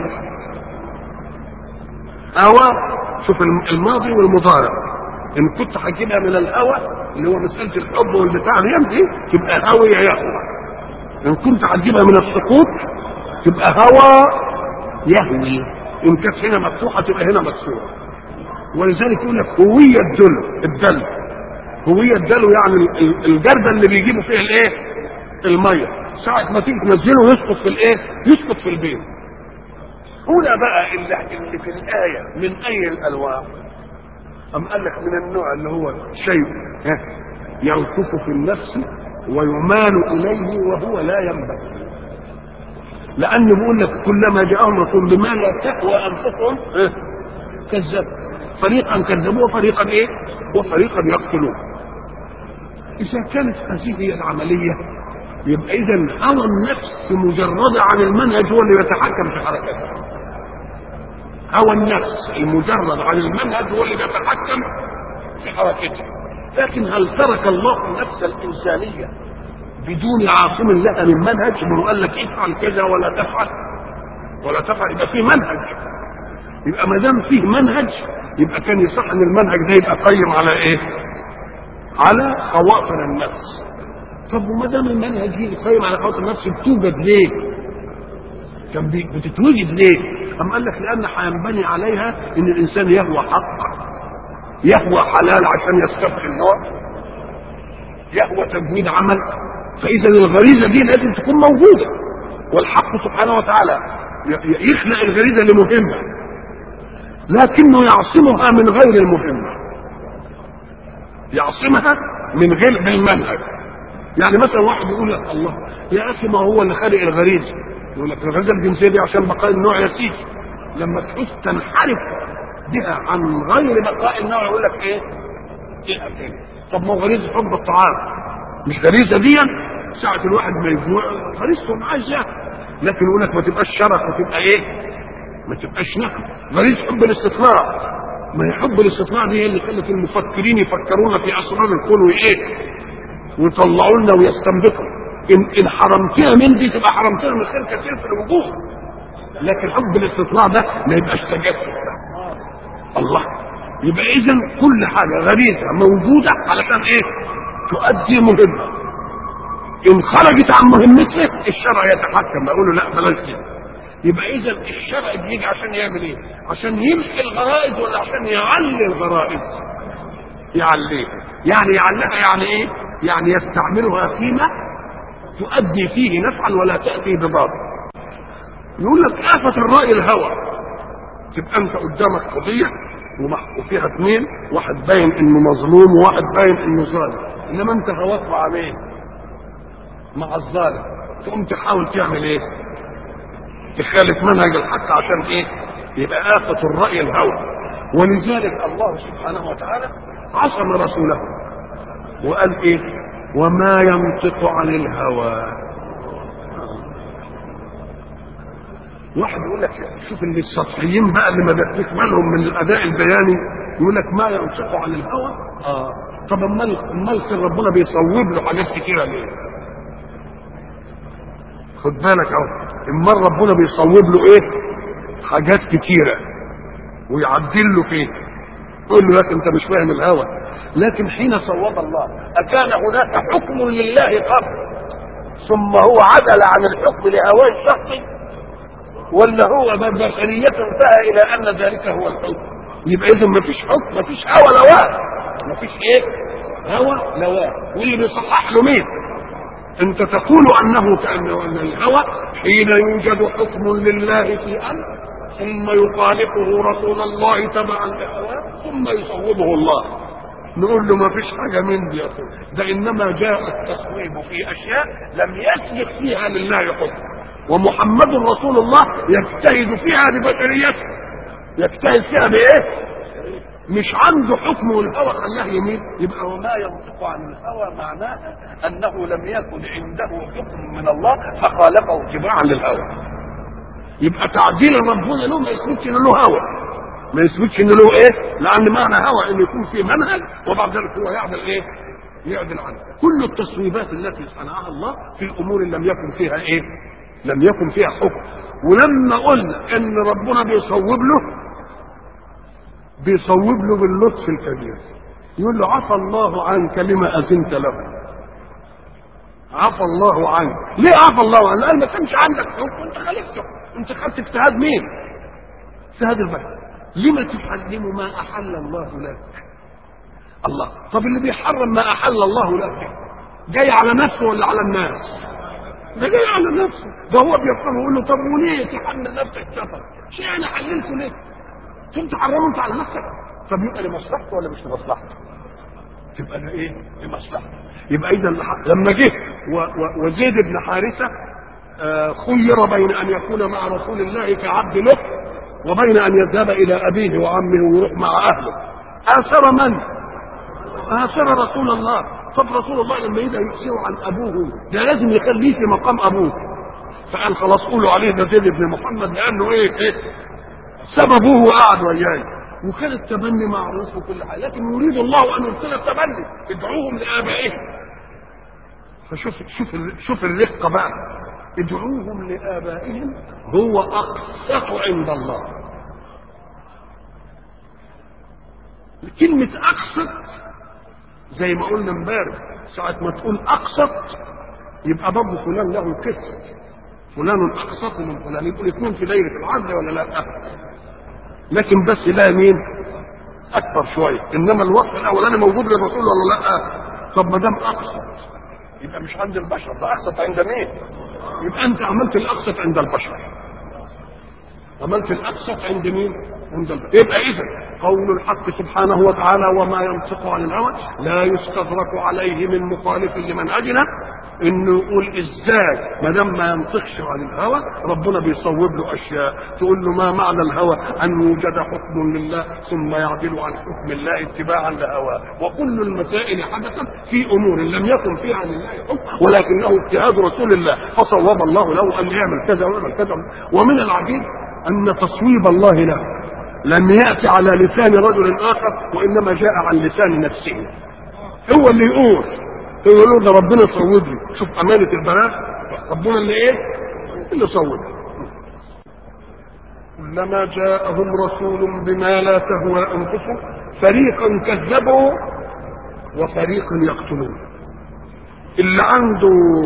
هوى شوف الماضي والمضارع ان كنت هتجيبها من الهوى اللي هو مسألة الحب والبتاع دي تبقى هوية يهوى ان كنت هتجيبها من السقوط تبقى هوى يهوي ان كانت هنا مفتوحه تبقى هنا مكسوره ولذلك يقول لك هويه الدل الدل هويه الدل يعني الجرده اللي بيجيبوا فيها الايه؟ الميه ساعه ما تيجي تنزله يسقط في الايه؟ يسقط في البيت هنا بقى اللي, اللي في الايه من اي الالوان أم قال لك من النوع اللي هو شيء يلطف في النفس ويمال اليه وهو لا ينبغي لأن بيقول لك كلما جاءهم رسول بما لا تهوى أنفسهم إيه؟ كذبوا فريقا كذبوا وفريقا إيه؟ وفريقا يقتلون إذا كانت هذه هي العملية يبقى إذا هوى النفس مجرد عن المنهج هو اللي يتحكم في حركته هوى النفس المجرد عن المنهج هو اللي بيتحكم في حركته لكن هل ترك الله النفس الإنسانية بدون عاصم لها من منهج من قال لك افعل كذا ولا تفعل ولا تفعل يبقى في منهج يبقى ما دام فيه منهج يبقى كان يصح ان المنهج ده يبقى قيم على ايه؟ على خواطر النفس طب وما دام المنهج دي قيم على خواطر النفس بتوجد ليه؟ كان بتتوجد ليه؟ أم قال لك لأن هينبني عليها إن الإنسان يهوى حق يهوى حلال عشان يستبقي النوع يهوى تجويد عمل فإذا الغريزة دي لازم تكون موجودة والحق سبحانه وتعالى يخلق الغريزة لمهمة لكنه يعصمها من غير المهمة يعصمها من غير بالمنهج يعني مثلا واحد يقول لك الله يا اخي ما هو اللي خالق الغريزه يقول لك الغريزه الجنسيه دي عشان بقاء النوع يا سيدي لما تحس تنحرف بها عن غير بقاء النوع يقول لك ايه؟ ايه كده طب ما هو غريزه حب الطعام مش غريزه دي ساعة الواحد ما يجوع غريزته معاه ياكل لكن يقول لك ما تبقاش شرف وتبقى ايه؟ ما تبقاش نكد غريزه حب الاستطلاع ما هي حب الاستطلاع دي هي اللي خلت المفكرين يفكرونا في اسرار الكون وايه؟ ويطلعوا لنا ويستنبطوا ان ان حرمتها من دي تبقى حرمتها من خير كثير في الوجود لكن حب الاستطلاع ده ما يبقاش تجسس الله يبقى اذا كل حاجه غريزه موجوده علشان ايه؟ تؤدي مهمه ان خرجت عن مهمتها الشرع يتحكم يقول له لا بلاش كده يبقى اذا الشرع بيجي عشان يعمل ايه؟ عشان يمحي الغرائز ولا عشان يعلي الغرائز؟ يعليها يعني يعليها يعني ايه؟ يعني يستعملها فيما تؤدي فيه نفعا ولا تأتي بضار يقول لك آفة الرأي الهوى تبقى أنت قدامك قضية وفيها اثنين واحد باين انه مظلوم وواحد باين انه ظالم انما انت هواك مع مين؟ مع الظالم تقوم تحاول تعمل ايه؟ تخالف منهج الحق عشان ايه؟ يبقى آفة الرأي الهوى ولذلك الله سبحانه وتعالى عصم رسوله وقال ايه وما ينطق عن الهوى واحد يقول لك شوف اللي السطحيين بقى اللي ما بياخدوش بالهم من الاداء البياني يقول لك ما ينطق عن الهوى اه طب امال امال كان ربنا بيصوب له حاجات كتيره ليه؟ خد بالك اهو امال ربنا بيصوب له ايه؟ حاجات كتيره ويعدل له فيه يقول له لك انت مش فاهم الهوى لكن حين صوب الله أكان هناك حكم لله قبل ثم هو عدل عن الحكم لهواه الشخصي ولا هو بشريته انتهى إلى أن ذلك هو الحكم يبقى إذا ما فيش حكم ما فيش هوى لواه ما فيش إيه هوى لواه واللي بيصحح له مين أنت تقول أنه كأنه أن الهوى حين يوجد حكم لله في أمر ثم يخالفه رسول الله تبعا لهواه ثم يصوبه الله نقول له ما فيش حاجه من دي يا اخوي ده انما جاء التصويب في اشياء لم يسبق فيها لله حكم ومحمد رسول الله يجتهد فيها ببشريته يجتهد فيها بايه؟ مش عنده حكم والهوى خلاه يميل يبقى وما ينطق عن الهوى معناه انه لم يكن عنده حكم من الله فخالفه اتباعا للهوى يبقى تعديل ربنا له ما يثبتش ان له هوى ما يثبتش ان له ايه لان معنى هوى ان يكون في منهج وبعد ذلك هو يعدل ايه يعدل عنه كل التصويبات التي صنعها الله في امور لم يكن فيها ايه لم يكن فيها حكم ولما قلنا ان ربنا بيصوب له بيصوب له باللطف الكبير يقول له عفى الله عنك لما اذنت له عفى الله عنك ليه عفى الله عنك لان ما كانش عندك حكم انت خالفته انت خدت اجتهاد مين اجتهاد البشر لما تحرم ما احل الله لك الله طب اللي بيحرم ما احل الله لك جاي على نفسه ولا على الناس ده جاي على نفسه ده هو بيفهم يقول له طب وليه تحمل نفسك سفر شيء انا حللته ليه كنت حرمه انت على نفسك طب يبقى لمصلحته ولا مش لمصلحته تبقى ايه لمصلحته يبقى اذا لما جه وزيد بن حارثه آه، خير بين ان يكون مع رسول الله كعبد له وبين ان يذهب الى ابيه وعمه ويروح مع اهله اثر من اثر رسول الله طب رسول الله لما يجي يحسره عن ابوه ده لازم يخليه في مقام ابوه فقال خلاص قولوا عليه ده زيد بن محمد لانه ايه ايه سببه وقعد وياي وكان التبني معروف وكل حاجه لكن يريد الله ان يرسل التبني ادعوهم لابائهم فشوف شوف ال- شوف الرقه بقى ادعوهم لابائهم هو اقسط عند الله كلمة أقسط زي ما قلنا امبارح ساعة ما تقول أقسط يبقى برضه فلان له قسط فلان أقسط من فلان يبقوا الاثنين في دايرة العدل ولا لا؟ لكن بس لا مين؟ أكبر شوية إنما الوصف الأولاني موجود للرسول ولا لا؟ طب ما دام أقسط يبقى مش عند البشر ده أقسط عند مين؟ يبقى أنت عملت الأقسط عند البشر عملت الأقسط عند مين؟ عند البشر يبقى إذا قول الحق سبحانه وتعالى وما ينطق عن الهوى لا يستدرك عليه من مخالف لمنهجنا انه يقول ازاي ما دام ما ينطقش عن الهوى ربنا بيصوب له اشياء تقول له ما معنى الهوى ان يوجد حكم لله ثم يعدل عن حكم الله اتباعا لهواه وكل المسائل حدثت في امور لم يكن فيها عن الله حكم ولكنه اجتهاد رسول الله فصوب الله له ان يعمل كذا ويعمل كذا ومن العجيب ان تصويب الله له لم يأتي على لسان رجل آخر وإنما جاء عن لسان نفسه هو اللي يقول يقول له ده ربنا صوب لي شوف أمانة البلاغ ربنا اللي إيه اللي صوب كلما جاءهم رسول بما لا تهوى أنفسهم فريقا كذبوا وفريقا يقتلون اللي عنده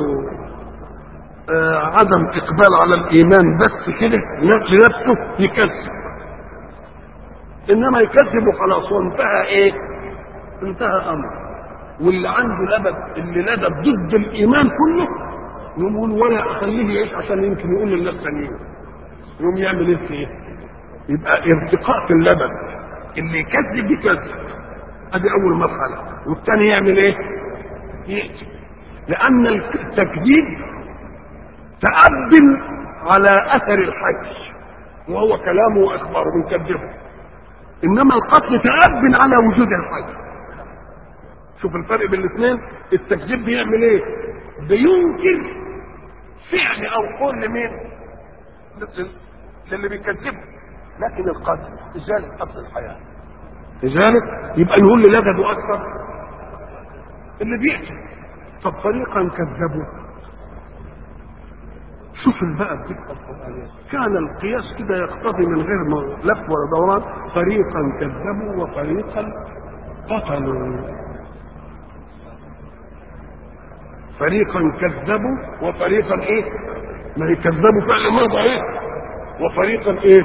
آه عدم إقبال على الإيمان بس كده لنفسه يكذب انما يكذب وخلاص وانتهى ايه انتهى امر واللي عنده لبد اللي لدب ضد الايمان كله يقول ولا اخليه يعيش عشان يمكن يقول للناس ثانيين يقوم يعمل ايه فيه يبقى ارتقاء في اللبن اللي يكذب يكذب ادي اول مرحله والثاني يعمل ايه يقتل لان التكذيب تأبن على اثر الحج وهو كلامه واخباره بنكذبه انما القتل تأب على وجود الحي شوف الفرق بين الاثنين التكذيب بيعمل ايه بينكر فعل او قول لمين للي بيكذبه لكن القتل ازاله قتل الحياه لذلك يبقى يقول لي لجدوا اكثر اللي بيقتل طب فريقا كذبوا شوف بقى الدقه القرانيه كان القياس كده يقتضي من غير لف ولا دوران فريقا كذبوا وفريقا قتلوا فريقا كذبوا وفريقا ايه ما يكذبوا فعل ماضي ايه وفريقا ايه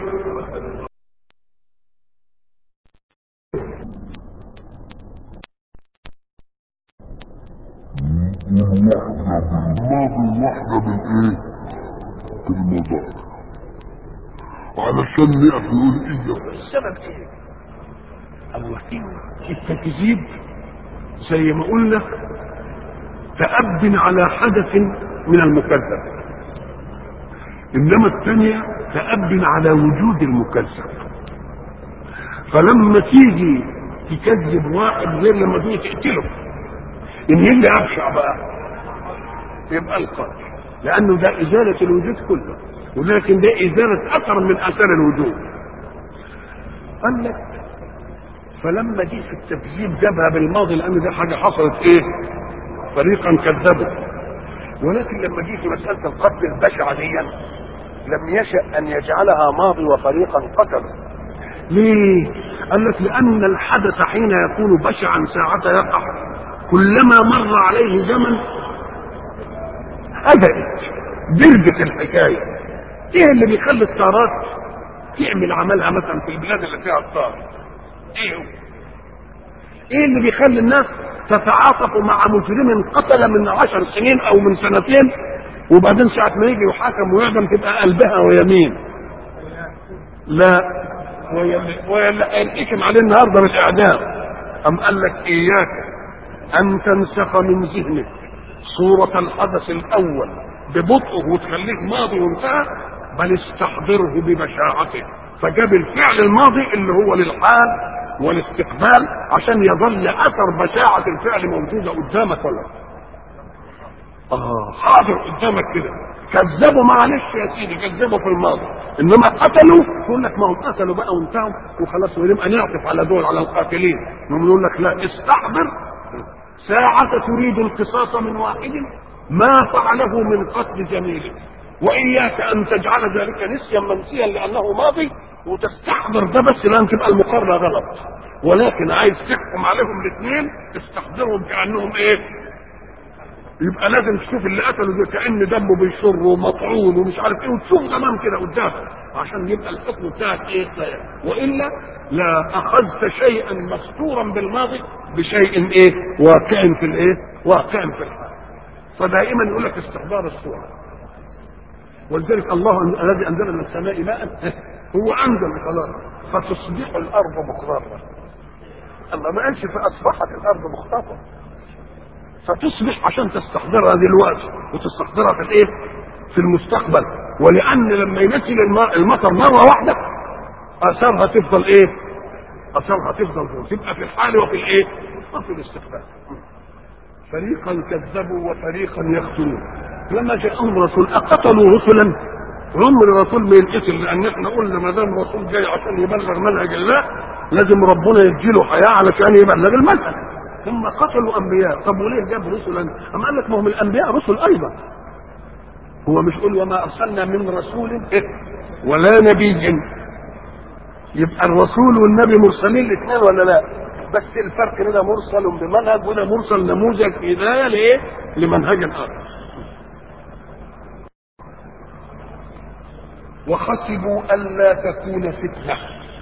الماضي واحدة من ايه المضارع علشان نقف نقول ايه السبب ايه الله التكذيب زي ما قلنا تأب على حدث من المكذب انما الثانية تأب على وجود المكذب فلما تيجي تكذب واحد غير لما تيجي تقتله ان اللي ابشع بقى يبقى القتل لانه ده ازاله الوجود كله ولكن ده ازاله اثر من اثار الوجود قال لك فلما جه في التكذيب جابها بالماضي لان ده حاجه حصلت ايه فريقا كذبوا ولكن لما جه في مساله القتل البشعه دي لم يشأ ان يجعلها ماضي وفريقا قتلوا ليه؟ قال لك لأن الحدث حين يكون بشعا ساعة يقع كلما مر عليه زمن هدأت درجة الحكاية ايه اللي بيخلي الطارات تعمل عملها مثلا في البلاد اللي فيها الطار ايه هو ايه اللي بيخلي الناس تتعاطف مع مجرم قتل من عشر سنين او من سنتين وبعدين ساعة ما يجي يحاكم ويعدم تبقى قلبها ويمين لا ويلا ينحكم عليه النهارده بالاعدام ام قال لك اياك ان تنسخ من ذهنك صورة الحدث الاول ببطئه وتخليه ماضي وانتهى بل استحضره ببشاعته فجاب الفعل الماضي اللي هو للحال والاستقبال عشان يظل اثر بشاعة الفعل موجودة قدامك ولا اه حاضر قدامك كده كذبوا معلش يا سيدي كذبوا في الماضي انما قتلوا يقول لك ما هم قتلوا بقى وانتهوا وخلاص ونبقى نعطف على دول على القاتلين نقوم نقول لك لا استحضر ساعة تريد القصاص من واحد ما فعله من قتل جميل واياك ان تجعل ذلك نسيا منسيا لانه ماضي وتستحضر ده بس لان تبقى المقارنه غلط ولكن عايز تحكم عليهم الاثنين تستحضرهم كانهم ايه يبقى لازم تشوف اللي قتله ده كان دمه بيشر ومطعون ومش عارف ايه وتشوف تمام كده قدامك عشان يبقى الحكم بتاعك ايه والا لا اخذت شيئا مستورا بالماضي بشيء ايه واقع في الايه واقع في الحال فدائما يقول لك استحضار الصوره ولذلك الله الذي انزل من السماء ماء هو انزل خلاص فتصبح الارض مخضره اما ما قالش فاصبحت الارض مخططه فتصبح عشان تستحضرها دلوقتي وتستحضرها في الايه في المستقبل ولان لما ينزل الماء المطر مره واحده اثارها تفضل ايه اثارها تفضل تبقى في الحال وفي الايه وفي الاستقبال فريقا كذبوا وفريقا يقتلون لما جاءهم رسول اقتلوا رسلا عمر الرسول ما ينقتل لان احنا قلنا ما دام رسول جاي عشان يبلغ منهج الله لازم ربنا يديله حياه علشان يبلغ المنهج ثم قتلوا انبياء طب وليه جاب رسلا اما قال لك ما هم الانبياء رسل ايضا هو مش يقول وما ارسلنا من رسول إيه؟ ولا نبي يبقى الرسول والنبي مرسلين الاثنين ولا لا بس الفرق هنا مرسل بمنهج وده مرسل نموذج هدايه لايه لمنهج اخر وحسبوا الا تكون فتنه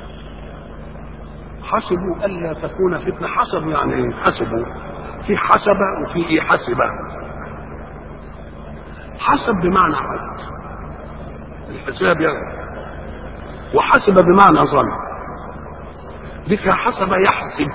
حسبوا الا تكون فتنه حسب يعني ايه حسبوا في حسب وفي ايه حسب حسب بمعنى عد الحساب يعني وحسب بمعنى ظن بك حسب يحسب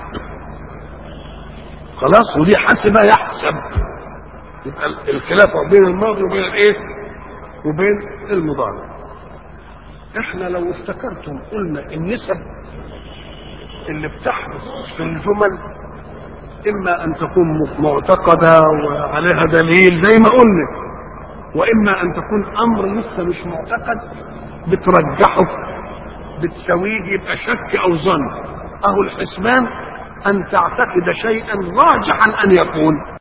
خلاص ودي حسب يحسب يبقى الخلاف بين الماضي وبين الايه وبين المضارع احنا لو افتكرتم قلنا النسب اللي بتحدث في الجمل اما ان تكون معتقده وعليها دليل زي ما قلنا واما ان تكون امر لسه مش معتقد بترجحه بتسويه يبقى شك او ظن اهو الحسبان ان تعتقد شيئا راجحا ان يكون